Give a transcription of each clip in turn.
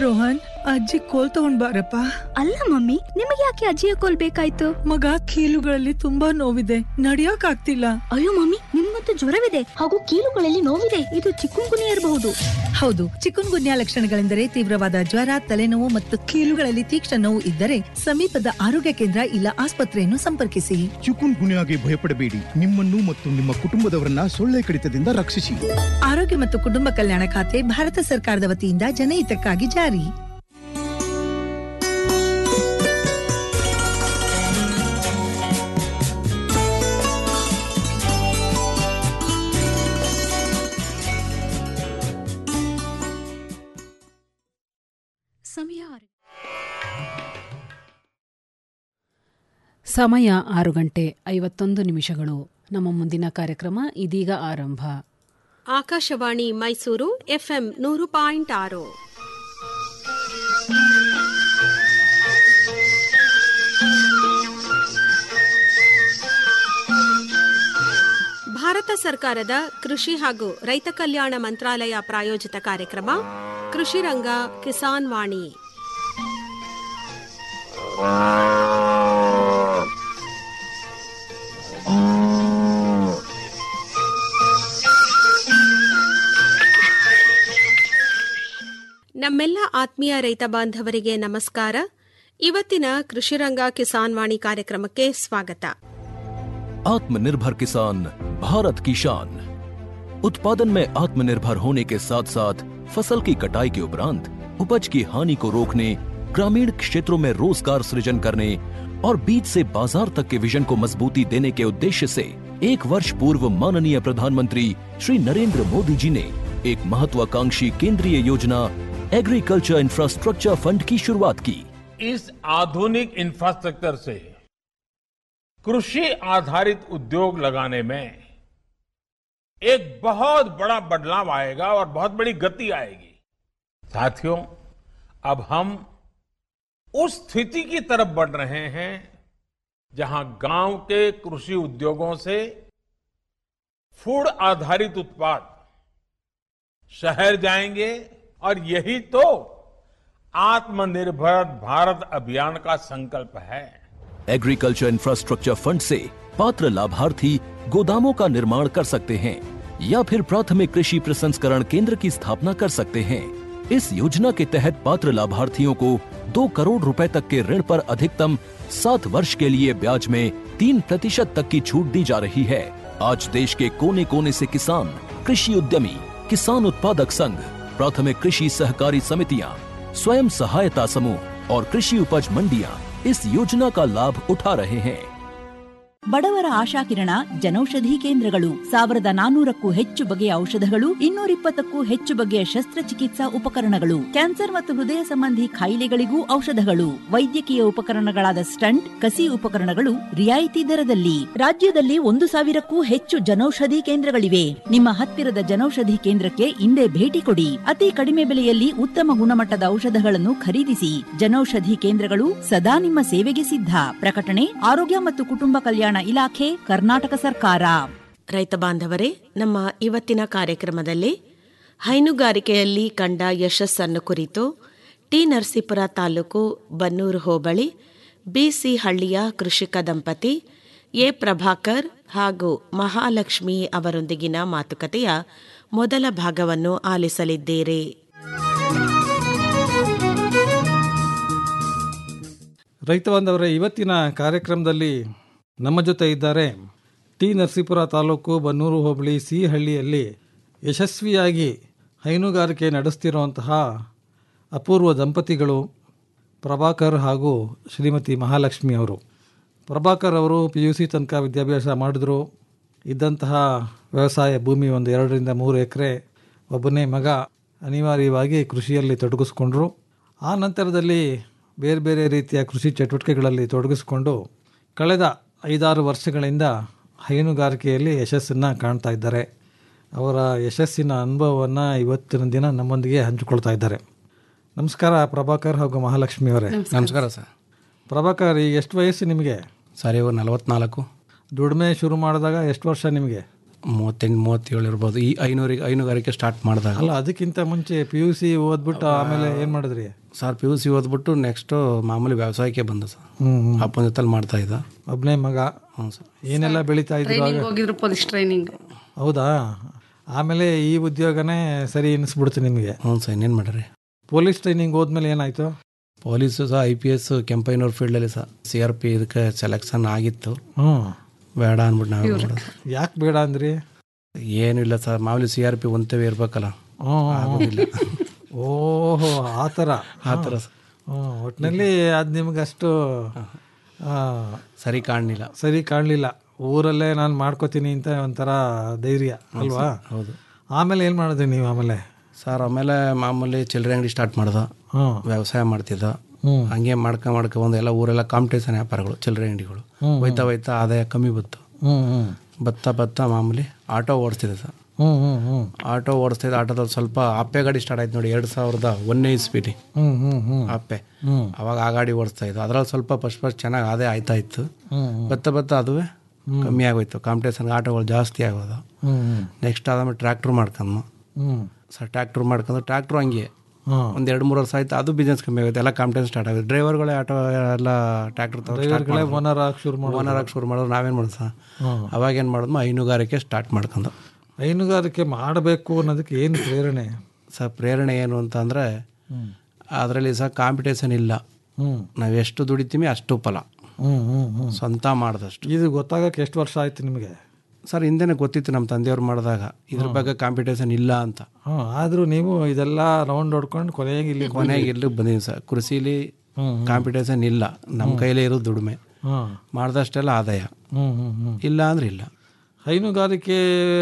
ರೋಹನ್ ಅಜ್ಜಿ ಕೋಲ್ ತಗೊಂಡ್ ಬಾರಪ್ಪ ಅಲ್ಲ ಮಮ್ಮಿ ನಿಮಗೆ ಯಾಕೆ ಅಜ್ಜಿಯ ಕೋಲ್ ಬೇಕಾಯ್ತು ಮಗ ಕೀಲುಗಳಲ್ಲಿ ತುಂಬಾ ನೋವಿದೆ ನಡಿಯಕ್ ಆಗ್ತಿಲ್ಲ ಅಯ್ಯೋ ಮಮ್ಮಿ ನಿಮ್ಮಂತೂ ಜ್ವರವಿದೆ ಹಾಗೂ ಕೀಲುಗಳಲ್ಲಿ ನೋವಿದೆ ಇದು ಚಿಕ್ಕುಂಗುನಿ ಇರಬಹುದು ಹೌದು ಚಿಕುನ್ ಗುನ್ಯಾ ಲಕ್ಷಣಗಳೆಂದರೆ ತೀವ್ರವಾದ ಜ್ವರ ತಲೆನೋವು ಮತ್ತು ಕೀಲುಗಳಲ್ಲಿ ತೀಕ್ಷ್ಣ ನೋವು ಇದ್ದರೆ ಸಮೀಪದ ಆರೋಗ್ಯ ಕೇಂದ್ರ ಇಲ್ಲ ಆಸ್ಪತ್ರೆಯನ್ನು ಸಂಪರ್ಕಿಸಿ ಚಿಕುನ್ ಗುನ್ಯಾಗೆ ಭಯಪಡಬೇಡಿ ನಿಮ್ಮನ್ನು ಮತ್ತು ನಿಮ್ಮ ಕುಟುಂಬದವರನ್ನ ಸೊಳ್ಳೆ ಕಡಿತದಿಂದ ರಕ್ಷಿಸಿ ಆರೋಗ್ಯ ಮತ್ತು ಕುಟುಂಬ ಕಲ್ಯಾಣ ಖಾತೆ ಭಾರತ ಸರ್ಕಾರದ ವತಿಯಿಂದ ಜನಹಿತಕ್ಕಾಗಿ ಜಾರಿ ಸಮಯ ಸಮಯ ಆರು ಗಂಟೆ ಐವತ್ತೊಂದು ನಿಮಿಷಗಳು ನಮ್ಮ ಮುಂದಿನ ಕಾರ್ಯಕ್ರಮ ಇದೀಗ ಆರಂಭ ಆಕಾಶವಾಣಿ ಮೈಸೂರು ಎಫ್ಎಂ ನೂರು ಪಾಯಿಂಟ್ ಆರು ಭಾರತ ಸರ್ಕಾರದ ಕೃಷಿ ಹಾಗೂ ರೈತ ಕಲ್ಯಾಣ ಮಂತ್ರಾಲಯ ಪ್ರಾಯೋಜಿತ ಕಾರ್ಯಕ್ರಮ ಕೃಷಿ ರಂಗ ಕಿಸಾನ್ ವಾಣಿ ನಮ್ಮೆಲ್ಲ ಆತ್ಮೀಯ ರೈತ ಬಾಂಧವರಿಗೆ ನಮಸ್ಕಾರ ಇವತ್ತಿನ ಕೃಷಿರಂಗ ಕಿಸಾನ್ ವಾಣಿ ಕಾರ್ಯಕ್ರಮಕ್ಕೆ ಸ್ವಾಗತ आत्मनिर्भर किसान भारत की शान उत्पादन में आत्मनिर्भर होने के साथ साथ फसल की कटाई के उपरांत उपज की हानि को रोकने ग्रामीण क्षेत्रों में रोजगार सृजन करने और बीज से बाजार तक के विजन को मजबूती देने के उद्देश्य से एक वर्ष पूर्व माननीय प्रधानमंत्री श्री नरेंद्र मोदी जी ने एक महत्वाकांक्षी केंद्रीय योजना एग्रीकल्चर इंफ्रास्ट्रक्चर फंड की शुरुआत की इस आधुनिक इंफ्रास्ट्रक्चर से कृषि आधारित उद्योग लगाने में एक बहुत बड़ा बदलाव आएगा और बहुत बड़ी गति आएगी साथियों अब हम उस स्थिति की तरफ बढ़ रहे हैं जहां गांव के कृषि उद्योगों से फूड आधारित उत्पाद शहर जाएंगे और यही तो आत्मनिर्भर भारत अभियान का संकल्प है एग्रीकल्चर इंफ्रास्ट्रक्चर फंड से पात्र लाभार्थी गोदामों का निर्माण कर सकते हैं या फिर प्राथमिक कृषि प्रसंस्करण केंद्र की स्थापना कर सकते हैं इस योजना के तहत पात्र लाभार्थियों को दो करोड़ रुपए तक के ऋण पर अधिकतम सात वर्ष के लिए ब्याज में तीन प्रतिशत तक की छूट दी जा रही है आज देश के कोने कोने से किसान कृषि उद्यमी किसान उत्पादक संघ प्राथमिक कृषि सहकारी समितियां स्वयं सहायता समूह और कृषि उपज मंडियां इस योजना का लाभ उठा रहे हैं ಬಡವರ ಆಶಾಕಿರಣ ಜನೌಷಧಿ ಕೇಂದ್ರಗಳು ಸಾವಿರದ ನಾನೂರಕ್ಕೂ ಹೆಚ್ಚು ಬಗೆಯ ಔಷಧಗಳು ಇನ್ನೂರಿಪ್ಪತ್ತಕ್ಕೂ ಹೆಚ್ಚು ಬಗೆಯ ಶಸ್ತ್ರಚಿಕಿತ್ಸಾ ಉಪಕರಣಗಳು ಕ್ಯಾನ್ಸರ್ ಮತ್ತು ಹೃದಯ ಸಂಬಂಧಿ ಕಾಯಿಲೆಗಳಿಗೂ ಔಷಧಗಳು ವೈದ್ಯಕೀಯ ಉಪಕರಣಗಳಾದ ಸ್ಟಂಟ್ ಕಸಿ ಉಪಕರಣಗಳು ರಿಯಾಯಿತಿ ದರದಲ್ಲಿ ರಾಜ್ಯದಲ್ಲಿ ಒಂದು ಸಾವಿರಕ್ಕೂ ಹೆಚ್ಚು ಜನೌಷಧಿ ಕೇಂದ್ರಗಳಿವೆ ನಿಮ್ಮ ಹತ್ತಿರದ ಜನೌಷಧಿ ಕೇಂದ್ರಕ್ಕೆ ಇಂದೇ ಭೇಟಿ ಕೊಡಿ ಅತಿ ಕಡಿಮೆ ಬೆಲೆಯಲ್ಲಿ ಉತ್ತಮ ಗುಣಮಟ್ಟದ ಔಷಧಗಳನ್ನು ಖರೀದಿಸಿ ಜನೌಷಧಿ ಕೇಂದ್ರಗಳು ಸದಾ ನಿಮ್ಮ ಸೇವೆಗೆ ಸಿದ್ಧ ಪ್ರಕಟಣೆ ಆರೋಗ್ಯ ಮತ್ತು ಕುಟುಂಬ ಕಲ್ಯಾಣ ಇಲಾಖೆ ಕರ್ನಾಟಕ ಸರ್ಕಾರ ರೈತ ಬಾಂಧವರೇ ನಮ್ಮ ಇವತ್ತಿನ ಕಾರ್ಯಕ್ರಮದಲ್ಲಿ ಹೈನುಗಾರಿಕೆಯಲ್ಲಿ ಕಂಡ ಯಶಸ್ಸನ್ನು ಕುರಿತು ಟಿ ನರಸೀಪುರ ತಾಲೂಕು ಬನ್ನೂರು ಹೋಬಳಿ ಬಿಸಿ ಹಳ್ಳಿಯ ಕೃಷಿಕ ದಂಪತಿ ಎ ಪ್ರಭಾಕರ್ ಹಾಗೂ ಮಹಾಲಕ್ಷ್ಮಿ ಅವರೊಂದಿಗಿನ ಮಾತುಕತೆಯ ಮೊದಲ ಭಾಗವನ್ನು ಆಲಿಸಲಿದ್ದೀರಿ ರೈತ ಬಾಂಧವರೇ ಇವತ್ತಿನ ಕಾರ್ಯಕ್ರಮದಲ್ಲಿ ನಮ್ಮ ಜೊತೆ ಇದ್ದಾರೆ ಟಿ ನರಸೀಪುರ ತಾಲೂಕು ಬನ್ನೂರು ಹೋಬಳಿ ಸಿ ಹಳ್ಳಿಯಲ್ಲಿ ಯಶಸ್ವಿಯಾಗಿ ಹೈನುಗಾರಿಕೆ ನಡೆಸ್ತಿರುವಂತಹ ಅಪೂರ್ವ ದಂಪತಿಗಳು ಪ್ರಭಾಕರ್ ಹಾಗೂ ಶ್ರೀಮತಿ ಮಹಾಲಕ್ಷ್ಮಿ ಅವರು ಪ್ರಭಾಕರ್ ಅವರು ಪಿ ಯು ಸಿ ತನಕ ವಿದ್ಯಾಭ್ಯಾಸ ಮಾಡಿದ್ರು ಇದ್ದಂತಹ ವ್ಯವಸಾಯ ಭೂಮಿ ಒಂದು ಎರಡರಿಂದ ಮೂರು ಎಕರೆ ಒಬ್ಬನೇ ಮಗ ಅನಿವಾರ್ಯವಾಗಿ ಕೃಷಿಯಲ್ಲಿ ತೊಡಗಿಸ್ಕೊಂಡ್ರು ಆ ನಂತರದಲ್ಲಿ ಬೇರೆ ಬೇರೆ ರೀತಿಯ ಕೃಷಿ ಚಟುವಟಿಕೆಗಳಲ್ಲಿ ತೊಡಗಿಸಿಕೊಂಡು ಕಳೆದ ಐದಾರು ವರ್ಷಗಳಿಂದ ಹೈನುಗಾರಿಕೆಯಲ್ಲಿ ಯಶಸ್ಸನ್ನು ಕಾಣ್ತಾ ಇದ್ದಾರೆ ಅವರ ಯಶಸ್ಸಿನ ಅನುಭವವನ್ನು ಇವತ್ತಿನ ದಿನ ನಮ್ಮೊಂದಿಗೆ ಹಂಚಿಕೊಳ್ತಾ ಇದ್ದಾರೆ ನಮಸ್ಕಾರ ಪ್ರಭಾಕರ್ ಹಾಗೂ ಮಹಾಲಕ್ಷ್ಮಿ ಅವರೇ ನಮಸ್ಕಾರ ಸರ್ ಪ್ರಭಾಕರ್ ಈಗ ಎಷ್ಟು ವಯಸ್ಸು ನಿಮಗೆ ಸರ್ ಇವಾಗ ನಲವತ್ನಾಲ್ಕು ದುಡಿಮೆ ಶುರು ಮಾಡಿದಾಗ ಎಷ್ಟು ವರ್ಷ ನಿಮಗೆ ಮೂವತ್ತೆಂಟು ಮೂವತ್ತೇಳು ಇರ್ಬೋದು ಈ ಐನೂರಿಗೆ ಹೈನುಗಾರಿಕೆ ಸ್ಟಾರ್ಟ್ ಮಾಡಿದಾಗ ಅಲ್ಲ ಅದಕ್ಕಿಂತ ಮುಂಚೆ ಪಿ ಯು ಸಿ ಓದ್ಬಿಟ್ಟು ಆಮೇಲೆ ಏನ್ ಮಾಡಿದ್ರಿ ಸರ್ ಪಿ ಯು ಸಿ ಓದ್ಬಿಟ್ಟು ನೆಕ್ಸ್ಟು ಮಾಮೂಲಿ ವ್ಯವಸಾಯಕ್ಕೆ ಬಂದ ಸರ್ ಹ್ಮ್ ಹ್ಮ್. ಅಪ್ಪನ ಜೊತೆಲಿ ಮಾಡ್ತಾ ಇದ್ದ ಒಬ್ನೇ ಮಗ ಹ್ಞೂ ಸರ್ ಏನೆಲ್ಲ ಬೆಳೀತಾ ಇದ್ರು ಟ್ರೈನಿಂಗ್ ಆಗ? ಹೋಗಿದ್ರು ಪೊಲೀಸ್ ಟ್ರೈನಿಂಗ್ ಹೌದಾ ಆಮೇಲೆ ಈ ಉದ್ಯೋಗನೇ ಸರಿ ಅನಿಸ್ಬಿಡ್ತು ನಿಮಗೆ ಹ್ಞೂ ಸರ್ ಇನ್ನೇನು ಮಾಡ್ರಿ ಪೊಲೀಸ್ ಟ್ರೈನಿಂಗ್ ಹೋದ್ಮೇಲೆ ಏನಾಯ್ತು ಪೊಲೀಸು ಸಹ ಐ ಪಿ ಎಸ್ ಕೆಂಪೈನೂರು ಫೀಲ್ಡಲ್ಲಿ ಸಹ ಸಿ ಆರ್ ಪಿ ಇದಕ್ಕೆ ಸೆಲೆಕ್ಷನ್ ಆಗಿತ್ತು ಹ್ಮ್ ಬೇಡ ಅಂದ್ಬಿಟ್ಟು ನಾವೇ ಮಾಡೋದು ಯಾಕೆ ಬೇಡ ಅಂದ್ರಿ ಏನೂ ಇಲ್ಲ ಸರ್ ಮಾಮೂಲಿ ಸಿ ಆರ್ ಪಿ ಒಂತವೇ ಇರ್ಬೇಕಲ್ಲ ಹ್ಮ್. ಆಗೋದಿಲ್ಲ ಓಹೋ ಆ ಥರ ಆ ಥರ ಸರ್. ಹ್ಮ್, ಒಟ್ನಲ್ಲಿ ಅದು ನಿಮ್ಗಷ್ಟು ಆ, ಸರಿ ಕಾಣಲಿಲ್ಲ ಸರಿ ಕಾಣಲಿಲ್ಲ ಊರಲ್ಲೇ ನಾನು ಮಾಡ್ಕೋತೀನಿ ಅಂತ ಒಂಥರ ಧೈರ್ಯ ಅಲ್ವಾ ಹೌದು ಆಮೇಲೆ ಏನು ಮಾಡಿದ್ರಿ ನೀವು ಆಮೇಲೆ ಸರ್ ಆಮೇಲೆ ಮಾಮೂಲಿ ಚಿಲ್ಲರೆ ಅಂಗಡಿ ಸ್ಟಾರ್ಟ್ ಮಾಡ್ದ ಹ್ಮ್. ವ್ಯವಸಾಯ ಮಾಡ್ತಿದ್ದ ಹ್ಮ್. ಹಂಗೆ ಮಾಡ್ಕ ಮಾಡ್ಕ ಒಂದು ಎಲ್ಲ ಊರೆಲ್ಲ ಕಾಂಪಿಟೇಷನ್ ವ್ಯಾಪಾರಗಳು ಚಿಲ್ಲರೆ ಅಂಗಡಿಗಳು ಹ್ಮ್. ಹೋಯ್ತಾ ಹೋಯ್ತಾ ಆದಾಯ ಕಮ್ಮಿ ಬಂತು ಹ್ಮ್ ಹ್ಮ್ ಬತ್ತಾ ಬತ್ತಾ ಮಾಮೂಲಿ ಆಟೋ ಓಡಿಸ್ತಿದ್ದೆ ಸರ್ ಹ್ಮ್ ಹ್ಮ್ ಹ್ಮ್ ಆಟೋ ಓಡಿಸ್ತಿದ್ದೆ ಆಟೋದಲ್ಲಿ ಸ್ವಲ್ಪ ಅಪ್ಪೆ ಗಾಡಿ ಸ್ಟಾರ್ಟ್ ಆಯ್ತು ನೋಡಿ ಎರಡು ಸಾವಿರದ ಒಂದನೇ ಇಸ್ಪಿಟಿ ಹ್ಮ್ ಹ್ಮ್ ಹ್ಮ್ ಅಪ್ಪೆ ಹ್ಮ್. ಅವಾಗ ಆ ಗಾಡಿ ಓಡಿಸ್ತಾ ಇದ್ದು ಅದ್ರಲ್ಲಿ ಸ್ವಲ್ಪ ಫಸ್ಟ್ ಫಸ್ಟ್ ಚೆನ್ನಾಗಿ ಆದಾಯ ಆಯ್ತಾ ಇತ್ತು ಹ್ಮ್ ಹ್ಮ್. ಬತ್ತಾ ಬತ್ತಾ ಅದುವೇ ಕಮ್ಮಿ ಆಗೋಯ್ತು ಕಾಂಪಿಟೇಷನ್ಗೆ ಆಟೋಗಳು ಜಾಸ್ತಿ ಆಗೋದು ಹ್ಮ್ ಹ್ಮ್ ನೆಕ್ಸ್ಟ್ ಆದಮೇಲೆ ಟ್ರ್ಯಾಕ್ಟ್ರ್ ಮಾಡ್ಕೊಂಡು ಹ್ಮ್ ಸರ್ ಟ್ರ್ಯಾಕ್ಟ್ರ್ ಮಾಡ್ಕೊಂಡು ಟ್ರ್ಯಾಕ್ಟ್ರು ಹಂಗೆ ಹ್ಮ್. ಒಂದು ಎರಡು ಮೂರು ವರ್ಷ ಆಯ್ತು ಅದು ಬಿಸ್ನೆಸ್ ಕಮ್ಮಿ ಆಗುತ್ತೆ ಎಲ್ಲ ಕಾಂಪಿಟೇಷನ್ ಸ್ಟಾರ್ಟ್ ಆಗುತ್ತೆ ಡ್ರೈವರ್ಗಳೇ ಆಟೋ ಎಲ್ಲ ಟ್ರ್ಯಾಕ್ಟರ್ ಡ್ರೈವರ್ಗಳೇ ಓನರ್ ಆಗಿ ಶುರು ಮಾಡಿ ಓನರ್ ಆಗಿ ಶುರು ಮಾಡಿದ್ರು ನಾವೇನು ಮಾಡೋದು ಸರ್ ಹ್ಮ್. ಅವಾಗ ಏನು ಮಾಡಿದ್ಮು ಹೈನುಗಾರಿಕೆ ಸ್ಟಾರ್ಟ್ ಮಾಡ್ಕೊಂಡು ಹೈನುಗಾರಿಕೆ ಮಾಡಬೇಕು ಅನ್ನೋದಕ್ಕೆ ಏನು ಪ್ರೇರಣೆ ಸರ್ ಪ್ರೇರಣೆ ಏನು ಅಂತ ಅಂದರೆ ಹ್ಮ್. ಅದರಲ್ಲಿ ಸಹ ಕಾಂಪಿಟೇಷನ್ ಇಲ್ಲ ಹ್ಮ್ ನಾವು ಎಷ್ಟು ದುಡಿತೀವಿ ಅಷ್ಟು ಫಲ ಹ್ಮ್ ಹ್ಮ್ ಹ್ಮ್ ಸ್ವಂತ ಮಾಡಿದಷ್ಟು ಇದು ಗೊತ್ತಾಗಕ್ಕೆ ಎಷ್ಟು ವರ್ಷ ಆಯ್ತು ನಿಮಗೆ ಸರ್ ಹಿಂದೆನೇ ಗೊತ್ತಿತ್ತು ನಮ್ಮ ತಂದೆಯವ್ರು ಮಾಡಿದಾಗ ಇದ್ರ ಬಗ್ಗೆ ಕಾಂಪಿಟೇಷನ್ ಇಲ್ಲ ಅಂತ ಹ್ಮ್ ಆದ್ರೂ ನೀವು ಇದೆಲ್ಲ ರೌಂಡ್ ಹೊಡ್ಕೊಂಡು ಕೊನೆಗೆ ಇಲ್ಲಿ ಕೊನೆಗೆ ಇಲ್ಲಿಗೆ ಬಂದೀನಿ ಸರ್ ಕೃಷಿಲಿ ಹ್ಮ್, ಕಾಂಪಿಟೇಷನ್ ಇಲ್ಲ ನಮ್ಮ ಕೈಲೇ ಇರೋದು ದುಡಿಮೆ ಹ್ಮ್ ಮಾಡ್ದಷ್ಟೆಲ್ಲ ಆದಾಯ ಹ್ಮ್ ಹ್ಮ್ ಹ್ಮ್ ಇಲ್ಲ ಅಂದ್ರೆ ಇಲ್ಲ ಹೈನುಗಾರಿಕೆ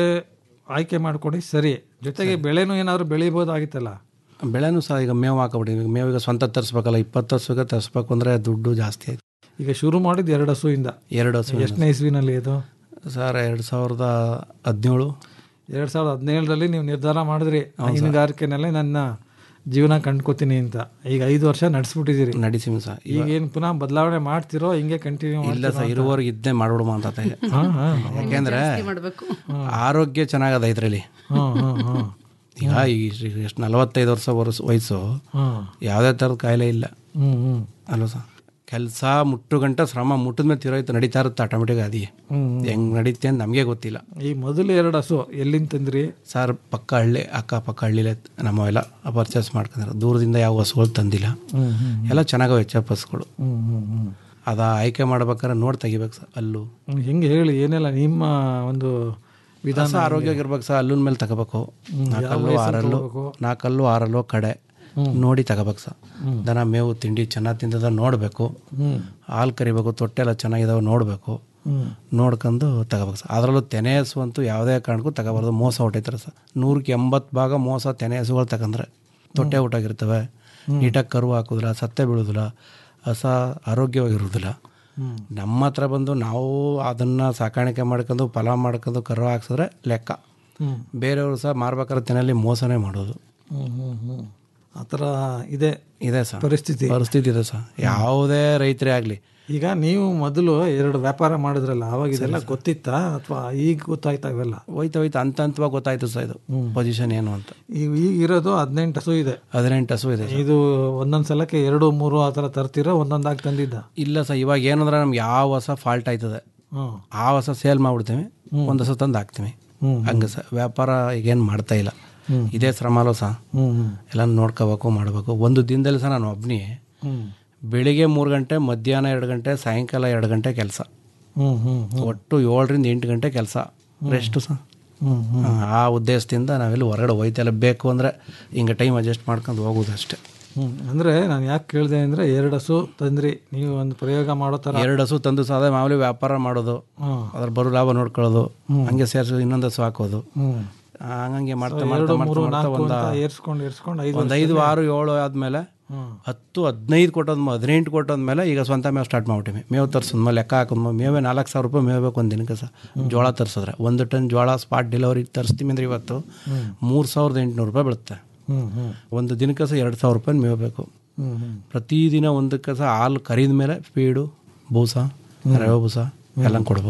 ಆಯ್ಕೆ ಮಾಡ್ಕೊಂಡು ಸರಿ ಜೊತೆಗೆ ಬೆಳೆನೂ ಏನಾದ್ರು ಬೆಳಿಬೋದಾಗಿತ್ತಲ್ಲ ಬೆಳೆನೂ ಸಹ ಈಗ ಮೇವು ಹಾಕೊಬಿಟ್ಟಿವಿ ಈಗ ಮೇವು ಈಗ ಸ್ವಂತ ತರಿಸ್ಬೇಕಲ್ಲ ಇಪ್ಪತ್ತು ಹಸುಗೆ ತರಿಸ್ಬೇಕು ಅಂದರೆ ದುಡ್ಡು ಜಾಸ್ತಿ ಆಯ್ತು ಈಗ ಶುರು ಮಾಡಿದ್ದು ಎರಡು ಹಸುವಿಂದ ಎರಡು ಹಸು ಎಷ್ಟನೇ ಇಸ್ವಿನಲ್ಲಿ ಇದು ಸರ್ ಎರಡು ಸಾವಿರದ ಹದಿನೇಳು ಎರಡ್ ಸಾವಿರದ ಹದಿನೇಳರಲ್ಲಿ ನೀವು ನಿರ್ಧಾರ ಮಾಡಿದ್ರಿ ಹೈನುಗಾರಿಕೆನಲ್ಲೇ ನನ್ನ ಜೀವನ ಕಂಡ್ಕೋತೀನಿ ಅಂತ ಈಗ ಐದು ವರ್ಷ ನಡೆಸ್ಬಿಟ್ಟಿದ್ದೀರಿ ನಡಿಸಿಮ್ ಸರ್ ಈಗ ಏನು ಪುನಃ ಬದಲಾವಣೆ ಮಾಡ್ತಿರೋ ಹಿಂಗೆ ಕಂಟಿನ್ಯೂ ಇಲ್ಲ ಸರ್ ಇರುವವರೆಗೆ ಇದ್ದೇ ಮಾಡ್ಬಿಡುಮ ಅಂತ ತಾಯಿ. ಹಾ ಹಾ ಯಾಕೆಂದ್ರೆ ಮಾಡಬೇಕು ಆರೋಗ್ಯ ಚೆನ್ನಾಗದ ಇದರಲ್ಲಿ ಹ್ಮ್ ಹ್ಮ್ ಹ್ಮ್ ಈಗ ಈಗ ಎಷ್ಟು ನಲವತ್ತೈದು ವರ್ಷ ವರ್ಷ ವಯಸ್ಸು ಹ್ಮ್ ಯಾವುದೇ ಥರದ ಕಾಯಿಲೆ ಇಲ್ಲ ಹ್ಮ್ ಹ್ಮ್ ಅಲ್ವ ಸರ್ ಕೆಲಸ ಮುಟ್ಟು ಗಂಟೆ ಶ್ರಮ ಮುಟ್ಟಿದ ಮೇಲೆ ತಿರೋಯ್ತು ನಡೀತಾ ಇರುತ್ತೆ ಆಟೋಮೆಟಿಕ್ ಅದಿ ಹ್ಮ್ ಹೆಂಗ್ ನಡೀತೆ ಅಂತ ನಮಗೆ ಗೊತ್ತಿಲ್ಲ ಈ ಮೊದಲು ಎರಡು ಹಸು ಎಲ್ಲಿಂದ ತಂದ್ರಿ ಸರ್ ಪಕ್ಕ ಹಳ್ಳಿ ಅಕ್ಕಪಕ್ಕ ಹಳ್ಳಿಲೇ ನಮ್ಮವೆಲ್ಲ ಪರ್ಚೇಸ್ ಮಾಡ್ಕೊಂಡ್ರೆ ದೂರದಿಂದ ಯಾವ ಹಸುಗಳು ತಂದಿಲ್ಲ ಹ್ಮ್ ಹ್ಮ್ ಎಲ್ಲ ಚೆನ್ನಾಗವೆ ಎಚ್ ಎಫ್ ಹಸುಗಳು ಹ್ಮ್ ಹ್ಮ್ ಹ್ಮ್ ಅದ ಆಯ್ಕೆ ಮಾಡ್ಬೇಕಾದ್ರೆ ನೋಡಿ ತೆಗಿಬೇಕು ಸರ್ ಅಲ್ಲು ಹ್ಮ್, ಹೆಂಗೆ ಹೇಳಿ ಏನೆಲ್ಲ ನಿಮ್ಮ ಒಂದು ವಿಧಾನ ಹಸ ಆರೋಗ್ಯವಾಗಿರ್ಬೇಕು ಸರ್ ಅಲ್ಲಿನ ಮೇಲೆ ತಗೋಬೇಕು ನಾಲ್ಕಲ್ಲು ಆರಲ್ಲು ನಾಲ್ಕಲ್ಲು ಆರಲ್ಲು ಕಡೆ ನೋಡಿ ತಗೋಬೇಕು ಸರ್ ದನ ಮೇವು ತಿಂಡಿ ಚೆನ್ನಾಗಿ ತಿಂದದ ನೋಡಬೇಕು ಹ್ಮ್ ಹಾಲು ಕರಿಬೇಕು ತೊಟ್ಟೆಲ್ಲ ಚೆನ್ನಾಗಿದಾವೆ ನೋಡಬೇಕು ಹ್ಮ್ ನೋಡ್ಕೊಂಡು ತಗೋಬೇಕು ಸರ್ ಅದರಲ್ಲೂ ತೆನೆ ಹಸು ಅಂತೂ ಯಾವುದೇ ಕಾರಣಕ್ಕೂ ತಗೋಬಾರ್ದು ಮೋಸ ಹೊಟ್ಟೈತಾರೆ ಸರ್ ನೂರಕ್ಕೆ ಎಂಬತ್ತು ಭಾಗ ಮೋಸ ತೆನೆ ಹಸುಗಳು ತಗೊಂಡ್ರೆ ತೊಟ್ಟೆ ಊಟಾಗಿರ್ತವೆ ನೀಟಾಗಿ ಕರು ಹಾಕೋದಿಲ್ಲ ಸತ್ತೆ ಬೀಳೋದಿಲ್ಲ ಹಸ ಆರೋಗ್ಯವಾಗಿರೋದಿಲ್ಲ ಹ್ಮ್. ನಮ್ಮ ಹತ್ರ ಬಂದು ನಾವು ಅದನ್ನು ಸಾಕಾಣಿಕೆ ಮಾಡ್ಕೊಂಡು ಫಲ ಮಾಡ್ಕೊಂಡು ಕರು ಹಾಕ್ಸಿದ್ರೆ ಲೆಕ್ಕ ಹ್ಮ್ ಬೇರೆಯವರು ಸಹ ಮಾರ್ಬೇಕಾದ್ರೆ ತೆನೆಯಲ್ಲಿ ಮೋಸನೇ ಮಾಡೋದು ಹ್ಮ್ ಹ್ಮ್ ಹ್ಮ್ ಆ ಥರ ಇದೆ ಇದೆ ಸರ್ ಪರಿಸ್ಥಿತಿ ಪರಿಸ್ಥಿತಿ ಇದೆ ಸರ್ ಯಾವುದೇ ರೈತರೇ ಆಗಲಿ ಈಗ ನೀವು ಮೊದಲು ಎರಡು ವ್ಯಾಪಾರ ಮಾಡಿದ್ರಲ್ಲ ಅವಾಗ ಇದೆಲ್ಲ ಗೊತ್ತಿತ್ತಾ ಅಥವಾ ಈಗ ಗೊತ್ತಾಯ್ತಾ ಇವೆಲ್ಲ ಹೋಯ್ತಾ ಹೋಯ್ತಾ ಹಂತ ಹಂತವಾಗಿ ಗೊತ್ತಾಯ್ತು ಸರ್ ಇದು ಪೊಸಿಷನ್ ಏನು ಅಂತ ಈಗ ಈಗ ಇರೋದು ಹದಿನೆಂಟು ಹಸು ಇದೆ ಹದಿನೆಂಟು ಹಸು ಇದೆ ಸರ್. ಇದು ಒಂದೊಂದ್ ಸಲಕ್ಕೆ ಎರಡು ಮೂರು ಆ ಥರ ತರ್ತೀರಾ ಒಂದೊಂದಾಗಿ ತಂದಿದ್ದ ಇಲ್ಲ ಸರ್ ಇವಾಗ ಏನಂದ್ರೆ ನಮ್ಗೆ ಯಾವ ಹೊಸ ಫಾಲ್ಟ್ ಆಯ್ತದೆ ಹ್ಮ್ ಆ ಹೊಸ ಸೇಲ್ ಮಾಡ್ಬಿಡ್ತೀವಿ ಒಂದು ಹೊಸ ತಂದು ಹಾಕ್ತೀವಿ ಹ್ಮ್. ಹಂಗೆ ಸರ್ ವ್ಯಾಪಾರ ಈಗೇನು ಮಾಡ್ತಾ ಇಲ್ಲ ಹ್ಮ್. ಇದೇ ಶ್ರಮಲೋ ಸಹ ಹ್ಮ್ ಹ್ಮ್ ಎಲ್ಲ ನೋಡ್ಕೋಬೇಕು ಮಾಡಬೇಕು ಒಂದು ದಿನದಲ್ಲಿ ಸಹ ನಾನು ಒಬ್ಬನೇ ಹ್ಮ್ ಬೆಳಿಗ್ಗೆ ಮೂರು ಗಂಟೆ ಮಧ್ಯಾಹ್ನ ಎರಡು ಗಂಟೆ ಸಾಯಂಕಾಲ ಎರಡು ಗಂಟೆ ಕೆಲಸ ಹ್ಮ್ ಹ್ಮ್ ಹ್ಮ್ ಒಟ್ಟು ಏಳರಿಂದ ಎಂಟು ಗಂಟೆ ಕೆಲಸ ರೆಸ್ಟು ಸಹ ಹ್ಮ್ ಹ್ಮ್ ಆ ಉದ್ದೇಶದಿಂದ ನಾವೆಲ್ಲಿ ಹೊರಗಡೆ ಹೋಯ್ತೆಲ್ಲ ಬೇಕು ಅಂದರೆ ಹಿಂಗೆ ಟೈಮ್ ಅಡ್ಜಸ್ಟ್ ಮಾಡ್ಕೊಂಡು ಹೋಗೋದು ಅಷ್ಟೇ ಹ್ಮ್ ಅಂದ್ರೆ ನಾನು ಯಾಕೆ ಕೇಳಿದೆ ಅಂದ್ರೆ ಎರಡು ಹಸು ತಂದ್ರಿ ನೀವು ಒಂದು ಪ್ರಯೋಗ ಮಾಡೋ ಥರ ಎರಡು ಹಸು ತಂದು ಸಹ ಅದೇ ಮಾಮೂಲಿ ವ್ಯಾಪಾರ ಮಾಡೋದು ಹ್ಮ್ ಅದ್ರ ಬರೋ ಲಾಭ ನೋಡ್ಕೊಳ್ಳೋದು ಹಂಗೆ ಸೇರಿಸಿ ಇನ್ನೊಂದು ಹಸು ಹಾಕೋದು ಹ್ಮ್ ಆ, ಹಂಗಂಗೆ ಮಾಡ್ತಾ ಎರಡು ಮಾಡ್ತಾ ಮೂರು ಮಾಡ್ತಾ ಮಾಡ್ತಾ ನಾಲ್ಕು ಒಂದು ಅಂತ ಏರ್ಸ್ಕೊಂಡು ಏರ್ಸ್ಕೊಂಡು ಐದು ಒಂದು ಐದು ಆರು ಏಳು ಆದಮೇಲೆ ಹ್ಮ್ ಹತ್ತು ಹದಿನೈದು ಕೊಟ್ಟೋದ್ ಹದಿನೆಂಟು ಕೊಟ್ಟೋದ್ಮೇಲೆ ಈಗ ಸ್ವಂತ ಮೇವು ಸ್ಟಾರ್ಟ್ ಮಾಡ್ಬಿಟ್ಟಿವಿ ಮೇವು ತರ್ಸಿದ್ಮೇಲೆ ಲೆಕ್ಕ ಹಾಕಿದ್ಮೇಲೆ ಮೇವೇ ನಾಲ್ಕು ಸಾವಿರ ರೂಪಾಯಿ ಮೇವು ಬೇಕು ಒಂದು ದಿನಕ್ಕೆ ಸಹ ಜೋಳ ತರಿಸಿದ್ರೆ ಒಂದು ಟನ್ ಜೋಳ ಸ್ಪಾಟ್ ಡೆಲಿವರಿ ತರಿಸ್ತೀವಿ ಅಂದ್ರೆ ಇವತ್ತು ಮೂರು ಸಾವಿರದ ಎಂಟುನೂರು ರೂಪಾಯಿ ಬೀಳುತ್ತೆ ಹ್ಮ್ ಹ್ಮ್ ಒಂದು ದಿನಕ್ಕೆ ಸಹ ಎರಡು ಸಾವಿರ ರೂಪಾಯಿ ಮೇವು ಬೇಕು ಹ್ಮ್ ಹ್ಮ್ ಪ್ರತಿದಿನ ಒಂದಕ್ಕೆ ಸಹ ಹಾಲು ಕರಿದ ಮೇಲೆ ಫೀಡು ಬೂಸ ರವೆ ಬೂಸ ಎಲ್ಲ ಕೊಡಬೇಕು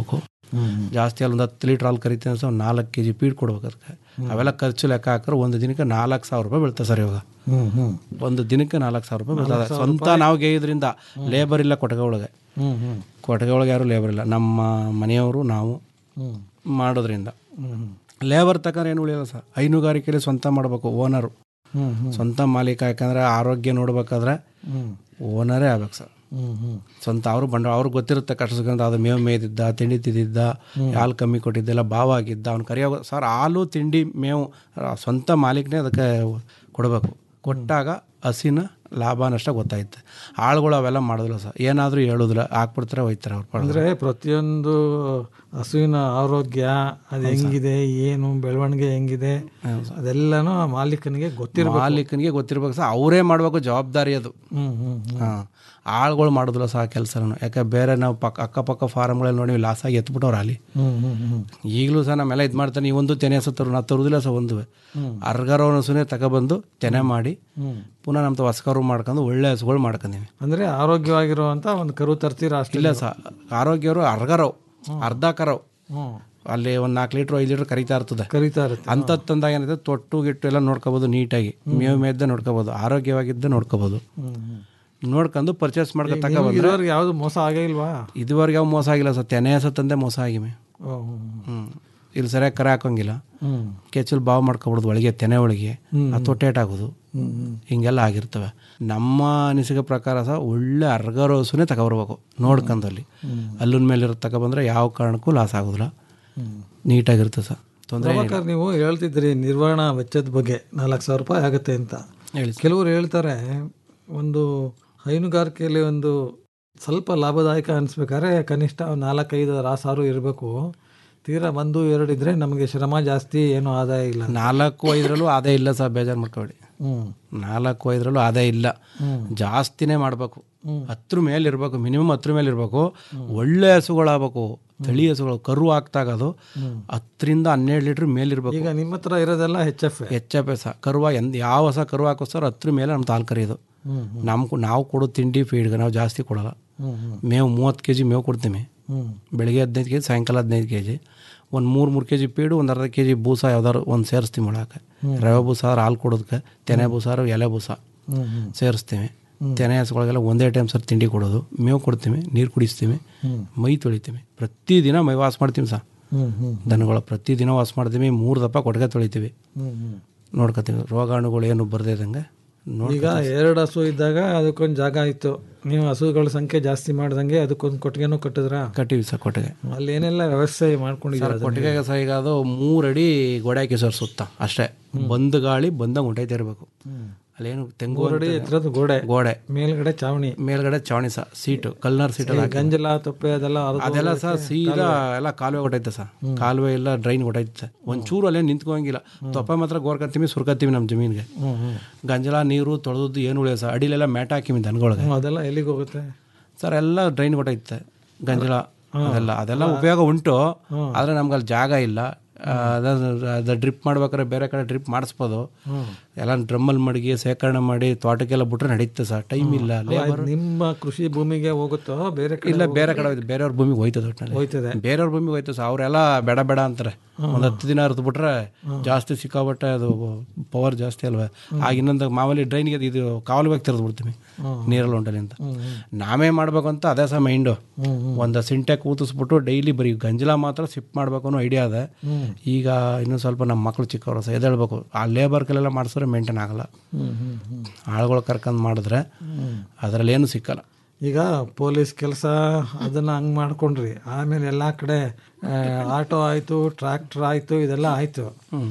ಜಾಸ್ತಿ ಅಲ್ಲಿ ಒಂದು ಹತ್ತು ಲೀಟ್ರ್ ಹಾಲು ಕರಿತೀನಿ ಸರ್ ಒಂದು ನಾಲ್ಕು ಕೆ ಜಿ ಫೀಡ್ ಕೊಡ್ಬೇಕು ಅದಕ್ಕೆ ಅವೆಲ್ಲ ಖರ್ಚು ಲೆಕ್ಕ ಹಾಕಿದ್ರೆ ಒಂದು ದಿನಕ್ಕೆ ನಾಲ್ಕು ಸಾವಿರ ರೂಪಾಯಿ ಬೀಳ್ತದೆ ಸರ್ ಇವಾಗ ಹ್ಮ್ ಹ್ಮ್ ಒಂದು ದಿನಕ್ಕೆ ನಾಲ್ಕು ಸಾವಿರ ರೂಪಾಯಿ ಬೀಳ್ತದೆ ನಾಲ್ಕು ಸಾವಿರ ಸ್ವಂತ ರೂಪಾಯಿ? ನಾವು ಗೇಯೋದ್ರಿಂದ ಲೇಬರ್ ಇಲ್ಲ ಕೊಟ್ಟಿಗೆ ಒಳಗೆ ಹ್ಮ್ ಹ್ಮ್ ಕೊಟ್ಟಿಗೆ ಒಳಗೆ ಯಾರು ಲೇಬರ್ ಇಲ್ಲ ನಮ್ಮ ಮನೆಯವರು ನಾವು ಹ್ಮ್ ಮಾಡೋದ್ರಿಂದ ಹ್ಮ್ ಲೇಬರ್ ತಗೊಂಡ್ರೆ ಏನು ಉಳಿಯಲ್ಲ ಸರ್ ಹೈನುಗಾರಿಕೆಯಲ್ಲಿ ಸ್ವಂತ ಮಾಡಬೇಕು ಓನರು ಹ್ಮ್ ಹ್ಮ್ ಸ್ವಂತ ಮಾಲೀಕ ಯಾಕಂದ್ರೆ ಆರೋಗ್ಯ ನೋಡ್ಬೇಕಾದ್ರೆ ಹ್ಮ್ ಓನರೇ ಆಗ್ಬೇಕು ಸರ್ ಹ್ಮ್ ಹ್ಮ್ ಸ್ವಂತ ಅವರು ಬಂಡ ಅವ್ರಿಗೆ ಗೊತ್ತಿರುತ್ತೆ ಕಷ್ಟ ಸುಖ ಅದು ಮೇವು ಮೇಯ್ದಿದ್ದ ತಿಂಡಿ ತಿದ್ದಿದ್ದ ಹ್ಮ್. ಹಾಲು ಕಮ್ಮಿ ಕೊಟ್ಟಿದ್ದೆಲ್ಲ ಭಾವ ಆಗಿದ್ದ ಅವ್ನು ಕರಿಯೋ ಸರ್ ಹಾಲು ತಿಂಡಿ ಮೇವು ಆ, ಸ್ವಂತ ಮಾಲೀಕನೇ ಅದಕ್ಕೆ ಕೊಡಬೇಕು ಕೊಟ್ಟಾಗ ಹಸಿನ ಲಾಭ ನಷ್ಟ ಗೊತ್ತಾಯ್ತೆ ಆಳುಗಳು ಅವೆಲ್ಲ ಮಾಡೋದಿಲ್ಲ ಸರ್ ಏನಾದರೂ ಹೇಳೋದಿಲ್ಲ ಹಾಕ್ಬಿಡ್ತಾರೆ ಹೋಯ್ತಾರೆ ಅವ್ರ ಪಾಡಿಗೆ. ಅಂದ್ರೆ ಪ್ರತಿಯೊಂದು ಹಸುವಿನ ಆರೋಗ್ಯ ಅದು ಹೆಂಗಿದೆ ಏನು ಬೆಳವಣಿಗೆ ಹೆಂಗಿದೆ ಅದೆಲ್ಲನೂ ಆ ಮಾಲೀಕನಿಗೆ ಗೊತ್ತಿರಬೇಕು ಮಾಲೀಕನಿಗೆ ಗೊತ್ತಿರ್ಬೇಕು ಸರ್ ಅವರೇ ಮಾಡಬೇಕು ಜವಾಬ್ದಾರಿ ಅದು ಹ್ಮ್ ಹ್ಮ್ ಹ್ಮ್. ಹಾಂ ಆಳುಗಳು ಮಾಡೋದಿಲ್ಲ ಸಹ ಕೆಲಸನೂ ಯಾಕೆ ಬೇರೆ ನಾವು ಪಕ್ಕ ಅಕ್ಕಪಕ್ಕ ಫಾರಮ್ಗಳಲ್ಲಿ ನೋಡಿ ಲಾಸ್ ಆಗಿ ಎತ್ಬಿಟ್ಟವ್ರು ಅಲ್ಲಿ ಹ್ಮ್ ಹ್ಮ್ ಹ್ಮ್ ಈಗಲೂ ಸಹ ನಮ್ಮೆಲ್ಲ ಇದು ಮಾಡ್ತಾನೆ ಈ ಒಂದು ತೆನೆ ಹಸು ತರು ನಾವು ತರುವುದಿಲ್ಲ ಸಹ ಒಂದು ಹ್ಮ್. ಅರ್ಗರವನ ಹಸುನೇ ತಗೊಬಂದು ತೆನೆ ಮಾಡಿ ಹ್ಮ್. ಪುನಃ ನಮ್ಮ ಹೊಸಕರು ಮಾಡ್ಕೊಂಡು ಒಳ್ಳೆ ಹಸುಗಳು ಮಾಡ್ಕೊಂಡೀವಿ ಅಂದ್ರೆ ಆರೋಗ್ಯವಾಗಿರುವಂತ ಒಂದು ಕರು ತರ್ತೀರಾ ಅಷ್ಟೇ ಇಲ್ಲ ಸಹ ಆರೋಗ್ಯವರು ಅರ್ಗರವ್ ಅರ್ಧ ಕರವ್ ಹ್ಮ್ ಅಲ್ಲಿ ಒಂದು ನಾಲ್ಕು ಲೀಟ್ರ್ ಐದು ಲೀಟ್ರ್ ಕರಿತಾ ಇರ್ತದೆ ಕರಿತಾ ಇರುತ್ತೆ ಅಂಥದ್ದು ತಂದಾಗ ಏನಿದೆ ತೊಟ್ಟು ಗಿಟ್ಟು ಎಲ್ಲ ನೋಡ್ಕೋಬೋದು ನೀಟಾಗಿ ಮೇವು ಮೇಯ್ದ ನೋಡ್ಕೋಬೋದು ಆರೋಗ್ಯವಾಗಿದ್ದ ನೋಡ್ಕೋಬೋದು ಹ್ಮ್ ಹ್ಮ್ ನೋಡ್ಕೊಂಡು ಪರ್ಚೇಸ್ ಮಾಡ್ಕೊಂಡು ನಿಮ್ಗೆ ತಗೊಬಂದ್ರೆ ಇದುವರೆಗೆ ಯಾವ್ದು ಮೋಸ ಆಗೇ ಇಲ್ವಾ ಇದುವರೆಗೆ ಯಾವ ಮೋಸ ಆಗಿಲ್ಲ ಸರ್ ತೆನೆ ಹಸು ತಂದೆ ಮೋಸ ಆಗಿವೆ ಓ, ಹ್ಮ್ ಹ್ಞೂ ಇಲ್ಲಿ ಸರಿಯಾಗಿ ಕರೆ ಹಾಕೋಂಗಿಲ್ಲ ಹ್ಮ್ ಕೆಚ್ಚಲು ಬಾವು ಮಾಡ್ಕೊಬಿಡೋದು ಒಳಗೆ ತೆನೆ ಒಳಗೆ ಹ್ಮ್. ಅದು ತೊಟ್ಟೇಟಾಗೋದು ಹ್ಮ್ ಹ್ಮ್ ಹಿಂಗೆಲ್ಲ ಆಗಿರ್ತವೆ ನಮ್ಮ ಅನಿಸಿಕೆ ಪ್ರಕಾರ ಸಹ ಒಳ್ಳೆ ಅರ್ಗರ ಹಸುನೇ ತಗೊಬರ್ಬೇಕು ನೋಡ್ಕೊಂಡಲ್ಲಿ ಹ್ಮ್. ಅಲ್ಲಿನ ಮೇಲೆ ಇರೋ ತಗೊಬಂದ್ರೆ ಯಾವ ಕಾರಣಕ್ಕೂ ಲಾಸ್ ಆಗೋದಿಲ್ಲ ಹ್ಮ್. ನೀಟಾಗಿರುತ್ತೆ ಸರ್ ತೊಂದರೆ ಪ್ರಭಾಕರ್ ನೀವು ಹೇಳ್ತಿದ್ರಿ ನಿರ್ವಹಣಾ ವೆಚ್ಚದ ಬಗ್ಗೆ ನಾಲ್ಕು ಸಾವಿರ ರೂಪಾಯಿ ಆಗುತ್ತೆ ಅಂತ ಹೇಳಿ ಕೆಲವರು ಹೇಳ್ತಾರೆ ಒಂದು ಹೈನುಗಾರಿಕೆಯಲ್ಲಿ ಒಂದು ಸ್ವಲ್ಪ ಲಾಭದಾಯಕ ಅನಿಸ್ಬೇಕಾದ್ರೆ ಕನಿಷ್ಠ ಒಂದು ನಾಲ್ಕೈದು ರಾಸಾರು ಇರಬೇಕು ತೀರಾ ಒಂದು ಎರಡು ಇದ್ರೆ ನಮಗೆ ಶ್ರಮ ಜಾಸ್ತಿ ಏನೂ ಆದಾಯ ಇಲ್ಲ ನಾಲ್ಕು ಐದರಲ್ಲೂ ಆದಾಯ ಇಲ್ಲ ಸರ್ ಬೇಜಾರು ಮಾಡ್ಕೊಬೇಡಿ ಹ್ಮ್ ನಾಲ್ಕು ಐದರಲ್ಲೂ ಆದಾಯ ಇಲ್ಲ ಹ್ಮ್. ಜಾಸ್ತಿನೇ ಮಾಡಬೇಕು ಹ್ಮ್. ಹತ್ರ ಮೇಲೆ ಇರಬೇಕು ಮಿನಿಮಮ್ ಹತ್ರ ಮೇಲೆ ಇರಬೇಕು ಒಳ್ಳೆ ಹಸುಗಳಾಗಬೇಕು ತಳಿ ಹಸುಗಳು ಕರು ಹಾಕ್ತಾಗದು ಹ್ಮ್. ಹತ್ತರಿಂದ ಹನ್ನೆರಡು ಲೀಟ್ರ್ ಮೇಲಿರ್ಬೇಕು ಈಗ ನಿಮ್ಮ ಹತ್ರ ಇರೋದೆಲ್ಲ H F H F S ಕರುವ ಎಂದ ಯಾವ ಹೊಸ ಕರು ಹಾಕೋ ಸರ್ ಹತ್ರ ಮೇಲೆ ನಮ್ಮ ತಾಲ್ ಕರಿಯೋದು ಹ್ಮ್ ನಮ್ಮ ನಾವು ಕೊಡೋ ತಿಂಡಿ ಫೀಡ್ಗೆ ನಾವು ಜಾಸ್ತಿ ಕೊಡಲ್ಲ ಹ್ಮ್ ಹ್ಮ್ ಮೇವು ಮೂವತ್ತು ಕೆ ಜಿ ಮೇವು ಕೊಡ್ತೀವಿ ಹ್ಮ್ ಬೆಳಿಗ್ಗೆ ಹದಿನೈದು ಕೆ ಜಿ ಸಾಯಂಕಾಲ ಹದಿನೈದು ಕೆ ಜಿ ಒಂದು ಮೂರು ಮೂರು ಕೆ ಜಿ ಪೀಡು ಒಂದು ಅರ್ಧ ಕೆ ಜಿ ಬೂಸ ಯಾವ್ದಾದ್ರು ಒಂದು ಸೇರಿಸ್ತೀವಿ ಮೊಳಕ್ಕೆ ಹ್ಮ್. ರವೆ ಬೂಸ ಆದ್ರೆ ಹಾಲು ಕೊಡೋದಕ್ಕೆ ತೆನೆ ಬೂಸ ಆದ್ರೆ ಎಲೆ ಬೂಸ ಹ್ಮ್ ಹ್ಮ್ ಸೇರಿಸ್ತೀವಿ ತೆನೆ ಹಸುಗಳಿಗೆಲ್ಲ ಒಂದೇ ಟೈಮ್ ಸರ್ ತಿಂಡಿ ಕೊಡೋದು ಮೇವು ಕೊಡ್ತೀವಿ ನೀರು ಕುಡಿಸ್ತೀವಿ ಹ್ಮ್. ಮೈ ತೊಳಿತೀವಿ ಪ್ರತಿದಿನ ಮೈ ವಾಸ ಮಾಡ್ತೀವಿ ಸರ್ ಹ್ಮ್ ಹ್ಮ್ ದನಗಳು ಪ್ರತಿದಿನ ವಾಸ ಮಾಡ್ತೀವಿ ಮೂರು ದಪ್ಪ ಕೊಟ್ಟಿಗೆ ತೊಳಿತೀವಿ ಹ್ಮ್ ಹ್ಮ್ ನೋಡ್ಕೊತೀವಿ ರೋಗಾಣುಗಳು ಏನು ಬರ್ದೇ ಇದ್ದಂಗೆ ಈಗ ಎರಡು ಹಸು ಇದ್ದಾಗ ಅದಕ್ಕೊಂದು ಜಾಗ ಇತ್ತು ನೀವು ಹಸುಗಳ ಸಂಖ್ಯೆ ಜಾಸ್ತಿ ಮಾಡ್ದಂಗೆ ಅದಕ್ಕೊಂದು ಕೊಟ್ಟಿಗೆನೂ ಕಟ್ಟಿದ್ರ ಕಟ್ಟಿವಿ ಸರ್ ಕೊಟ್ಟಿಗೆ ಅಲ್ಲಿ ಏನೆಲ್ಲ ವ್ಯವಸ್ಥೆ ಮಾಡ್ಕೊಂಡಿದ್ದೀರಾ ಸರ್ ಕೊಟ್ಟಿಗೆಗೆ ಸಹ ಈಗ ಅದು ಮೂರಡಿ ಗೋಡೆ ಹಾಕಿ ಸರ್ ಸುತ್ತ ಅಷ್ಟೇ ಬಂದ್ ಗಾಳಿ ಬಂದಂಗೆ ಹೊಂಟೈತೆ ಇರಬೇಕು ಅಲ್ಲೇನು ತೆಂಗು ಮೂರಡಿ ಅಂತ- ಎತ್ತರದ ಗೋಡೆ ಗೋಡೆ ಮೇಲ್ಗಡೆ ಚಾವಣಿ ಮೇಲ್ಗಡೆ ಚಾವಣಿ ಸಹ ಸೀಟು ಕಲ್ನರ್ ಸೀಟ್ ಈ ಗಂಜಲ ತೊಪ್ಪೆ ಅದೆಲ್ಲ ಹರಿದು ಅದೆಲ್ಲ ಸಹ ಹೋಗಕ್ಕೆ ಸೀದಾ ಎಲ್ಲ ಕಾಲುವೆ ಕೊಟ್ಟೈತೆ ಸರ್ ಕಾಲುವೆ ಇಲ್ಲ ಡ್ರೈನ್ ಕೊಟ್ಟೈತೆ ಒಂಚೂರು ಅಲ್ಲೇ ನಿಂತ್ಕೋಂಗಿಲ್ಲ ತೊಪ್ಪೆ ಮಾತ್ರ ಗೋರ್ಕತ್ತೀವಿ ಸುರ್ಕತ್ತೀವಿ ನಮ್ಮ ಜಮೀನಿಗೆ ಹ್ಮ್ ಹ್ಮ್ ಗಂಜಲ ನೀರು ತೊಳೆದದ್ದು ಏನು ಉಳಿಯ ಸರ್ ಅಡಿಲೆಲ್ಲ ಮ್ಯಾಟ್ ಹಾಕಿವಿ ದನಗಳಿಗೆ ಹ್ಮ್, ಅದೆಲ್ಲ ಎಲ್ಲಿಗೆ ಹೋಗುತ್ತೆ ಸರ್ ಎಲ್ಲ ಡ್ರೈನ್ ಕೊಟ್ಟೈತೆ ಗಂಜಲ ಅದೆಲ್ಲ ಅದೆಲ್ಲ ಉಪಯೋಗ ಉಂಟು ಆದರೆ ನಮ್ಗೆ ಅಲ್ಲಿ ಜಾಗ ಇಲ್ಲ ಆ, ಅದ- ಅದು ಡ್ರಿಪ್ ಮಾಡ್ಬೇಕಾದ್ರೆ ಬೇರೆ ಕಡೆ ಡ್ರಿಪ್ ಮಾಡಿಸ್ಬೋದು ಎಲ್ಲ ಡ್ರಮ್ಮಲ್ಲಿ ಮಡಗಿ ಸೇಕರಣೆ ಮಾಡಿ ತೋಟಕ್ಕೆಲ್ಲ ಬಿಟ್ರೆ ನಡೀತೆ ಸರ್ ಟೈಮ್ ಇಲ್ಲ ಅಲ್ಲ, ಲೇಬರ್ ಇದು ನಿಮ್ಮ ಕೃಷಿ ಭೂಮಿಗೆ ಹೋಗುತ್ತೋ ಬೇರೆ ಕಡೆ ಇಲ್ಲ ಬೇರೆ ಕಡೆ ಹೋಯ್ತು ಬೇರೆಯವ್ರ ಭೂಮಿಗೆ ಹೋಯ್ತದೆ ಒಟ್ಟಿನಲ್ಲಿ ಹೋಯ್ತದೆ ಬೇರೆಯವ್ರ ಭೂಮಿಗೆ ಹೋಯ್ತು ಸರ್ ಅವರೆಲ್ಲ ಬೇಡ ಬೇಡ ಅಂತಾರೆ ಒಂದು ಹತ್ತು ದಿನ ಅರ್ದು ಬಿಟ್ರೆ ಜಾಸ್ತಿ ಸಿಕ್ಕಾಬಟ್ಟೆ ಅದು ಪವರ್ ಜಾಸ್ತಿ ಅಲ್ವಾ ಆಗ ಇನ್ನೊಂದು ಮಾಮೂಲಿ ಡ್ರೈನ್ಗೆ ಇದು ಕಾಲುವೆಗೆ ತೆರೆದು ಬಿಡ್ತೀವಿ ನೀರಲ್ಲಿ ಹೊಂಟಲಿ ಅಂತ ನಾವೇ ಮಾಡ್ಬೇಕು ಅಂತ ಅದೇ ಸಹ ಮೈಂಡು ಒಂದು ಸಿಂಟೆಕ್ ಊತಿಸ್ಬಿಟ್ಟು ಡೈಲಿ ಬರೀ ಗಂಜಲ ಮಾತ್ರ ಸಿಪ್ ಮಾಡ್ಬೇಕು ಅನ್ನೋ ಐಡಿಯಾ ಅದೇ ಈಗ ಇನ್ನೂ ಸ್ವಲ್ಪ ನಮ್ಮ ಮಕ್ಕಳು ಚಿಕ್ಕವರು ಸಹ ಎದ್ದೇಳ್ಬೇಕು ಆ ಲೇಬರ್ಗಳೆಲ್ಲ ಮಾಡಿಸಿದ್ರೆ ಮೇಂಟೈನ್ ಆಗಲ್ಲ ಹ್ಮ್ ಹ್ಮ್ ಹ್ಮ್ ಆಳುಗಳು ಕರ್ಕೊಂಡು ಮಾಡಿದ್ರೆ ಅದರಲ್ಲಿ ಏನು ಸಿಕ್ಕಲ್ಲ ಈಗ ಪೊಲೀಸ್ ಕೆಲಸ ಅದನ್ನ ಹಂಗ್ ಮಾಡ್ಕೊಂಡ್ರಿ ಆಮೇಲೆ ಎಲ್ಲಾ ಕಡೆ ಆ, ಆಟೋ ಆಯ್ತು ಟ್ರ್ಯಾಕ್ಟರ್ ಆಯ್ತು ಇದೆಲ್ಲ ಆಯ್ತು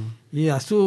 ಈ ಹಸು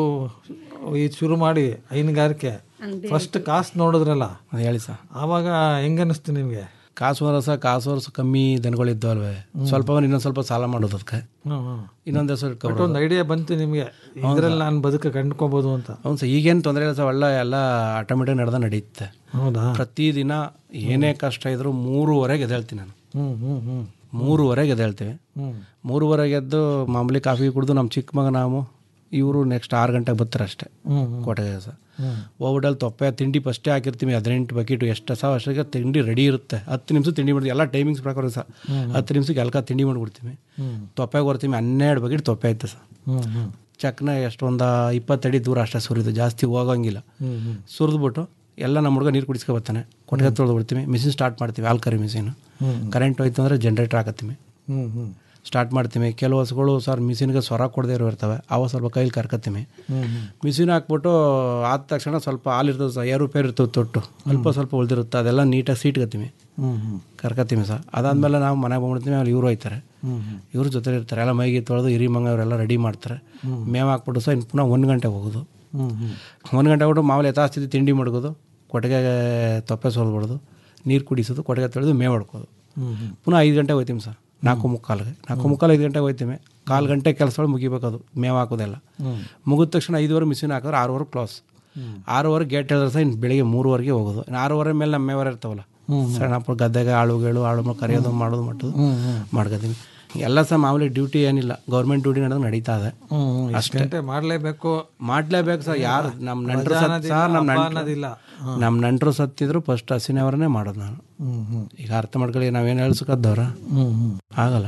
ಇದು ಶುರು ಮಾಡಿ ಹೈನುಗಾರಿಕೆ ಫಸ್ಟ್ ಕಾಸು ನೋಡಿದ್ರಲ್ಲ ಅದು ಹೇಳಿ ಸರ್ ಆವಾಗ ಹೆಂಗನ್ನಿಸ್ತು ನಿಮ್ಗೆ ಕಾಸು ವರಸ ಕಾಸು ವರಸ ಕಮ್ಮಿ ದನಗಳಿದ್ದು ಅಲ್ವೇ ಸ್ವಲ್ಪ ಇನ್ನೊಂದು ಸ್ವಲ್ಪ ಸಾಲ ಮಾಡೋದು ಅದಕ್ಕೆ ಹ್ಮ್ ಹ್ಮ್ ಇನ್ನೊಂದು ಹೆಸರು ಬಟ್ ಒಂದು ಐಡಿಯಾ ಬಂತು ನಿಮ್ಗೆ ಇದ್ರಲ್ಲಿ ನಾನು ಬದುಕ ಕಂಡ್ಕೋಬಹುದು ಅಂತ ಅವ್ನು ಸಹ ಈಗೇನು ತೊಂದರೆ ಇಲ್ಲ ಸರ್ ಒಳ್ಳೆ ಎಲ್ಲ ಆಟೋಮೆಟಿಕ್ ನಡೆದ ನಡೆಯುತ್ತೆ ಹೌದಾ ಪ್ರತಿದಿನ ಏನೇ ಕಷ್ಟ ಇದ್ರೂ ಮೂರುವರೆಗೆ ಎದ್ದೇಳ್ತೀನಿ ನಾನು ಹ್ಮ್ ಹ್ಮ್ ಹ್ಮ್ ಮೂರುವರೆಗೆ ಎದ್ದೇಳ್ತೀವಿ ಹ್ಮ್ ಮೂರುವರೆಗೆ ಎದ್ದು ಮಾಮೂಲಿ ಕಾಫಿ ಕುಡಿದು ನಮ್ಮ ಚಿಕ್ಕ ಮಗ ನಾವು ಇವರು ನೆಕ್ಸ್ಟ್ ಆರು ಗಂಟೆಗೆ ಬರ್ತಾರೆ ಅಷ್ಟೇ ಕೋಟೆಗೆ ಸರ್ ಹೋಗ್ಬಿಟ್ಟಲ್ಲಿ ತೊಪ್ಪೆ ತಿಂಡಿ ಫಸ್ಟೇ ಹಾಕಿರ್ತೀವಿ ಹದಿನೆಂಟು ಬಕೆಟು ಎಷ್ಟು ಸಾವ ಅಷ್ಟಿಗೆ ತಿಂಡಿ ರೆಡಿ ಇರುತ್ತೆ ಹತ್ತು ನಿಮಿಷ ತಿಂಡಿ ಮಾಡ್ತೀವಿ ಎಲ್ಲ ಟೈಮಿಂಗ್ಸ್ ಪ್ರಕಾರ ಸರ್ ಹತ್ತು ನಿಮಿಷಕ್ಕೆ ಎಲ್ಕ ತಿಂಡಿ ಮಾಡಿಬಿಡ್ತೀವಿ ತೊಪ್ಪೆಗೆ ಬರ್ತೀವಿ ಹನ್ನೆರಡು ಬಕೆಟ್ ತೊಪ್ಪೆ ಐತೆ ಸರ್ ಚಕ್ನ ಎಷ್ಟೊಂದು ಇಪ್ಪತ್ತಡಿ ದೂರ ಅಷ್ಟೇ ಸುರಿದು ಜಾಸ್ತಿ ಹೋಗಂಗಿಲ್ಲ ಸುರಿದ್ಬಿಟ್ಟು ಎಲ್ಲ ನಮ್ಮ ಹುಡುಗ ನೀರು ಕುಡಿಸ್ಕೊ ಬರ್ತಾನೆ ಕೊಟ್ಟಿಗೆ ತೊಳೆದು ಬಿಡ್ತೀವಿ ಮಿಷಿನ್ ಸ್ಟಾರ್ಟ್ ಮಾಡ್ತೀವಿ ಆಲ್ಕರಿ ಮಿಷಿನ್ ಕರೆಂಟ್ ಹೋಯ್ತು ಅಂದರೆ ಜನ್ರೇಟರ್ ಹಾಕತ್ತೀವಿ ಸ್ಟಾರ್ಟ್ ಮಾಡ್ತೀವಿ ಕೆಲವು ಹಸುಗಳು ಸರ್ ಮಿಷಿನ್ಗೆ ಸ್ವರ ಕೊಡದೇ ಇರೋ ಇರ್ತವೆ ಅವ ಸ್ವಲ್ಪ ಕೈಲಿ ಕರ್ಕತ್ತೀವಿ ಮಿಷಿನ್ ಹಾಕ್ಬಿಟ್ಟು ಆದ ತಕ್ಷಣ ಸ್ವಲ್ಪ ಹಾಲು ಇರ್ತದೆ ಸರ್ ಏರುಪೇರು ಇರ್ತವೆ ತೊಟ್ಟು ಅಲ್ಪ ಸ್ವಲ್ಪ ಉಳಿದಿರುತ್ತೆ ಅದೆಲ್ಲ ನೀಟಾಗಿ ಸೀಟ್ಕತ್ತೀವಿ ಕರ್ಕತ್ತೀವಿ ಸರ್ ಅದಾದಮೇಲೆ ನಾವು ಮನೆಗೆ ಬಂದ್ಬಿಡ್ತೀವಿ ಆಮೇಲೆ ಇವರು ಹೋಯ್ತಾರೆ ಇವ್ರ ಜೊತೆ ಇರ್ತಾರೆ ಎಲ್ಲ ಮೈಗೆ ತೊಳೆದು ಹಿರಿ ಮಂಗ ಅವರೆಲ್ಲ ರೆಡಿ ಮಾಡ್ತಾರೆ ಮೇವು ಹಾಕ್ಬಿಟ್ಟು ಸರ್ ಇನ್ನು ಪುನಃ ಒಂದು ಗಂಟೆ ಹೋಗೋದು ಒಂದು ಗಂಟೆ ಬಿಟ್ಟು ಮಾಮೂಲಿ ಯಥಾಸ್ಥಿತಿ ತಿಂಡಿ ಮಡಗೋದು ಕೊಟ್ಟಿಗೆ ತೊಪ್ಪೆ ಸೋಲ್ಬಿಡೋದು ನೀರು ಕುಡಿಸೋದು ಕೊಟ್ಟಿಗೆ ತೊಳೆದು ಮೇವು ಹೊಡ್ಕೋದು ಪುನಃ ಐದು ಗಂಟೆಗೆ ಹೋಯ್ತೀವಿ ಸರ್ ನಾಲ್ಕು ಮುಕ್ಕಾಲ್ಗೆ ನಾಲ್ಕು ಮುಕ್ಕಾಲು ಐದು ಗಂಟೆಗೆ ಹೋಯ್ತೀವಿ ಕಾಲು ಗಂಟೆ ಕೆಲಸಗಳು ಮುಗಿಬೇಕದು ಮೇವು ಹಾಕೋದೆಲ್ಲ ಮುಗಿದ ತಕ್ಷಣ ಐದುವರೆ ಮಿಷಿನ್ ಹಾಕಿದ್ರೆ ಆರೂವರೆ ಕ್ಲಾಸ್ ಆರೂವರೆ ಗೇಟ್ ಹೇಳಿದ್ರೆ ಸರ್ ಇನ್ನು ಬೆಳಿಗ್ಗೆ ಮೂರುವರೆಗೆ ಹೋಗೋದು ಇನ್ನು ಆರೂವರೆ ಮೇಲೆ ನಮ್ಮ ಮೇವರ ಇರ್ತಾವಲ್ಲ ಸಣ್ಣ ಪುಟ್ಟ ಗದ್ದೆಗೆ ಆಳುಗಳು ಆಳು ಮಕ್ಕಳು ಕರೆಯೋದು ಮಾಡೋದು ಮಟ್ಟದು ಮಾಡ್ಕೋತೀವಿ ಎಲ್ಲ ಸಹ ಮಾಮೂಲಿ ಡ್ಯೂಟಿ ಏನಿಲ್ಲ ಗೌರ್ಮೆಂಟ್ ಡ್ಯೂಟಿ ನಡೆದು ನಡೀತಾ ಇದೆ ಅಷ್ಟು ಗಂಟೆ ಮಾಡಲೇಬೇಕು ಮಾಡ್ಲೇಬೇಕು ಸರ್ ಯಾರು ನಮ್ಮ ನೆಂಟರು ರಜಾ ಅನ್ನೋದಿಲ್ಲ, ಸರ್ ನಮ್ಮ ಹಬ್ಬ ನೆಂಟರು ಅನ್ನೋದಿಲ್ಲ. ನಮ್ಮ ನೆಂಟರು ಸತ್ತಿದ್ರು ಫಸ್ಟ್ ಹಸಿನವರನ್ನೇ ಮಾಡೋದು ನಾನು ಈಗ ಅರ್ಥ ಮಾಡ್ಕೊಳ್ಳಿ ನಾವೇನು ಹೇಳ್ಸಕ್ಕದ್ದವ್ರ ಆಗಲ್ಲ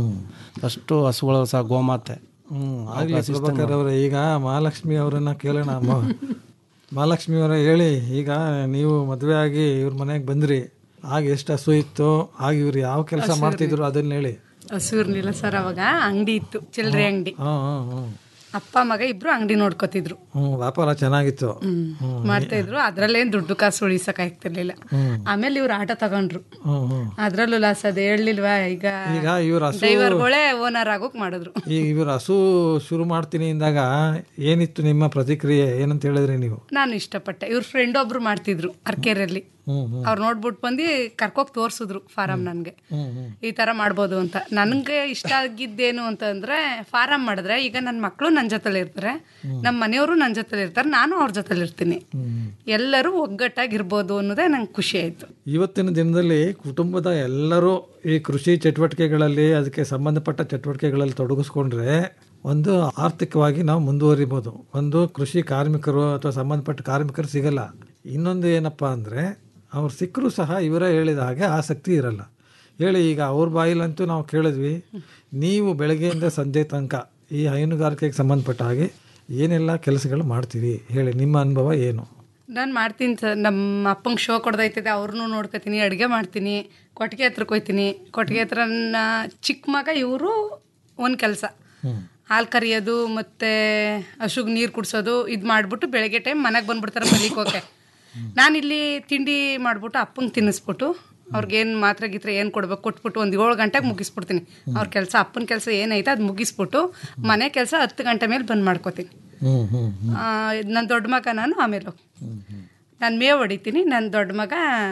ಫಸ್ಟು ಹಸುಗಳು ಸಹ ಗೋಮಾತೆ ಹ್ಮ್ ಆಗ್ಲಿ ಪ್ರಭಾಕರ್ ಅವರೇ ಈಗ ಮಹಾಲಕ್ಷ್ಮಿ ಅವರನ್ನ ಕೇಳೋಣ ಮ- ಮಹಾಲಕ್ಷ್ಮಿ ಅವರೇ ಹೇಳಿ ಈಗ ನೀವು ಮದುವೆ ಆಗಿ ಇವ್ರ ಮನೆಗೆ ಬಂದ್ರಿ ಆಗ ಎಷ್ಟು ಹಸು ಇತ್ತು ಆಗ ಇವ್ರು ಯಾವ ಕೆಲಸ ಮಾಡ್ತಿದ್ರು ಅದನ್ನ ಹೇಳಿ ಹಸು ಇರ್ಲಿಲ್ಲ ಸರ್ ಅವಾಗ ಅಂಗಡಿ ಇತ್ತು ಚಿಲ್ಲರೆ ಅಂಗಡಿ ಹ್ಮ್ ಹ್ಮ್ ಹ್ಮ್ ಅಪ್ಪ ಮಗ ಇಬ್ರು ಅಂಗಡಿ ನೋಡ್ಕೋತಿದ್ರು ಹ್ಮ್ ವ್ಯಾಪಾರ ಚೆನ್ನಾಗಿತ್ತು ಹ್ಮ್ ಮಾಡ್ತಾ ಇದ್ರು ಅದ್ರಲ್ಲೇನ್ ದುಡ್ಡು ಕಾಸು ಉಳಿಸಕ್ ಆಗ್ತಿರ್ಲಿಲ್ಲ ಆಮೇಲೆ ಇವ್ರು ಆಟೋ ತಗೊಂಡ್ರು ಹ್ಮ್ ಹ್ಮ್ ಅದ್ರಲ್ಲೂ ಲಾಸ್ ಅದ್ ಹೇಳಿಲ್ವಾ ಈಗ ಈಗ ಇವ್ರ ಹಸು ಡ್ರೈವರ್ಗಳೇ ಓನರ್ ಆಗೋಕ್ ಮಾಡಿದ್ರು ಈಗ ಇವ್ರ ಹಸು ಶುರು ಮಾಡ್ತೀನಿ ಅಂದಾಗ ಏನಿತ್ತು ನಿಮ್ಮ ಪ್ರತಿಕ್ರಿಯೆ ಏನಂತ ಹೇಳಿದ್ರಿ ನೀವು ನಾನು ಇಷ್ಟಪಟ್ಟೆ ಇವ್ರ ಫ್ರೆಂಡ್ ಒಬ್ರು ಮಾಡ್ತಿದ್ರು ಅರ್ಕೆರೆಯಲ್ಲಿ ಹ್ಮ್ ಹ್ಮ್ ಅವ್ರು ನೋಡ್ಬಿಟ್ಟು ಬಂದು ಕರ್ಕೋಕ್ ತೋರ್ಸಿದ್ರು ಫಾರಂ ನನ್ಗೆ ಹ್ಮ್ ಹ್ಮ್ ಈ ತರ ಮಾಡ್ಬೋದು ಅಂತ ನನ್ಗೆ ಇಷ್ಟ ಆಗಿದ್ದೇನು ಅಂತಂದ್ರೆ ಫಾರಂ ಮಾಡಿದ್ರೆ ಈಗ ನನ್ನ ಮಕ್ಕಳು ನನ್ನ ಜೊತೆಲಿ ಇರ್ತಾರೆ ನಮ್ಮ ಮನೆಯವರು ನನ್ನ ಜೊತೆಲಿ ಇರ್ತಾರೆ ನಾನು ಅವ್ರ ಜೊತೆಲಿ ಇರ್ತೀನಿ ಎಲ್ಲರೂ ಒಗ್ಗಟ್ಟಾಗಿರ್ಬೋದು ಅನ್ನೋದೇ ನಂಗೆ ಖುಷಿ ಆಯ್ತು ಇವತ್ತಿನ ದಿನದಲ್ಲಿ ಕುಟುಂಬದ ಎಲ್ಲರೂ ಈ ಕೃಷಿ ಚಟುವಟಿಕೆಗಳಲ್ಲಿ ಅದಕ್ಕೆ ಸಂಬಂಧಪಟ್ಟ ಚಟುವಟಿಕೆಗಳಲ್ಲಿ ತೊಡಗಿಸ್ಕೊಂಡ್ರೆ ಒಂದು ಆರ್ಥಿಕವಾಗಿ ನಾವು ಮುಂದುವರಿಬೋದು ಒಂದು ಕೃಷಿ ಕಾರ್ಮಿಕರು ಅಥವಾ ಸಂಬಂಧಪಟ್ಟ ಕಾರ್ಮಿಕರು ಸಿಗಲ್ಲ ಇನ್ನೊಂದು ಏನಪ್ಪ ಅಂದರೆ ಅವ್ರು ಸಿಕ್ಕರೂ ಸಹ ಇವರೇ ಹೇಳಿದ ಹಾಗೆ ಆಸಕ್ತಿ ಇರಲ್ಲ ಹೇಳಿ ಈಗ ಅವ್ರ ಬಾಯಿಲಂತೂ ನಾವು ಕೇಳಿದ್ವಿ ನೀವು ಬೆಳಗ್ಗೆಯಿಂದ ಸಂಜೆ ತನಕ ಈ ಹೈನುಗಾರಿಕೆಗೆ ಸಂಬಂಧಪಟ್ಟ ಹಾಗೆ ಏನೆಲ್ಲ ಕೆಲಸಗಳು ಮಾಡ್ತೀರಿ ಹೇಳಿ ನಿಮ್ಮ ಅನುಭವ ಏನು ನಾನು ಮಾಡ್ತೀನಿ ಸರ್ ನಮ್ಮ ಅಪ್ಪಂಗೆ ಶೋ ಕೊಡ್ದೈತಿದೆ ಅವ್ರನ್ನೂ ನೋಡ್ಕೊತೀನಿ ಅಡುಗೆ ಮಾಡ್ತೀನಿ ಕೊಟ್ಟಿಗೆ ಹತ್ರಕ್ಕೆ ಹೋಗ್ತೀನಿ ಕೊಟ್ಟಿಗೆ ಹತ್ರ ನನ್ನ ಚಿಕ್ಕ ಮಗ ಇವರು ಒಂದು ಕೆಲಸ ಹಾಲು ಕರಿಯೋದು ಮತ್ತು ಹಸುಗೆ ನೀರು ಕುಡಿಸೋದು ಇದು ಮಾಡಿಬಿಟ್ಟು ಬೆಳಗ್ಗೆ ಟೈಮ್ ಮನೆಗೆ ಬಂದ್ಬಿಡ್ತಾರೆ ಮಲಿಕೋಕೆ ನಾನಿಲ್ಲಿ ತಿಂಡಿ ಮಾಡಿಬಿಟ್ಟು ಅಪ್ಪಂಗೆ ತಿನ್ನಿಸ್ಬಿಟ್ಟು ಅವ್ರಿಗೇನು ಮಾತ್ರೆ ಗೀತ್ರೆ ಏನು ಕೊಡ್ಬೇಕು ಕೊಟ್ಬಿಟ್ಟು ಒಂದು ಏಳು ಗಂಟೆಗೆ ಮುಗಿಸ್ಬಿಡ್ತೀನಿ ಅವ್ರ ಕೆಲಸ ಅಪ್ಪನ ಕೆಲಸ ಏನೈತೆ ಅದು ಮುಗಿಸ್ಬಿಟ್ಟು ಮನೆ ಕೆಲಸ ಹತ್ತು ಗಂಟೆ ಮೇಲೆ ಬಂದ್ ಮಾಡ್ಕೋತೀನಿ ಹ್ಮ್ ಹ್ಮ್ ನನ್ನ ದೊಡ್ಡ ಮಗ ನಾನು ಆಮೇಲೆ ಹೋಗ್- ನಾನು ಮೇವು ಹೊಡಿತೀನಿ ನನ್ನ ದೊಡ್ಡ ಮಗ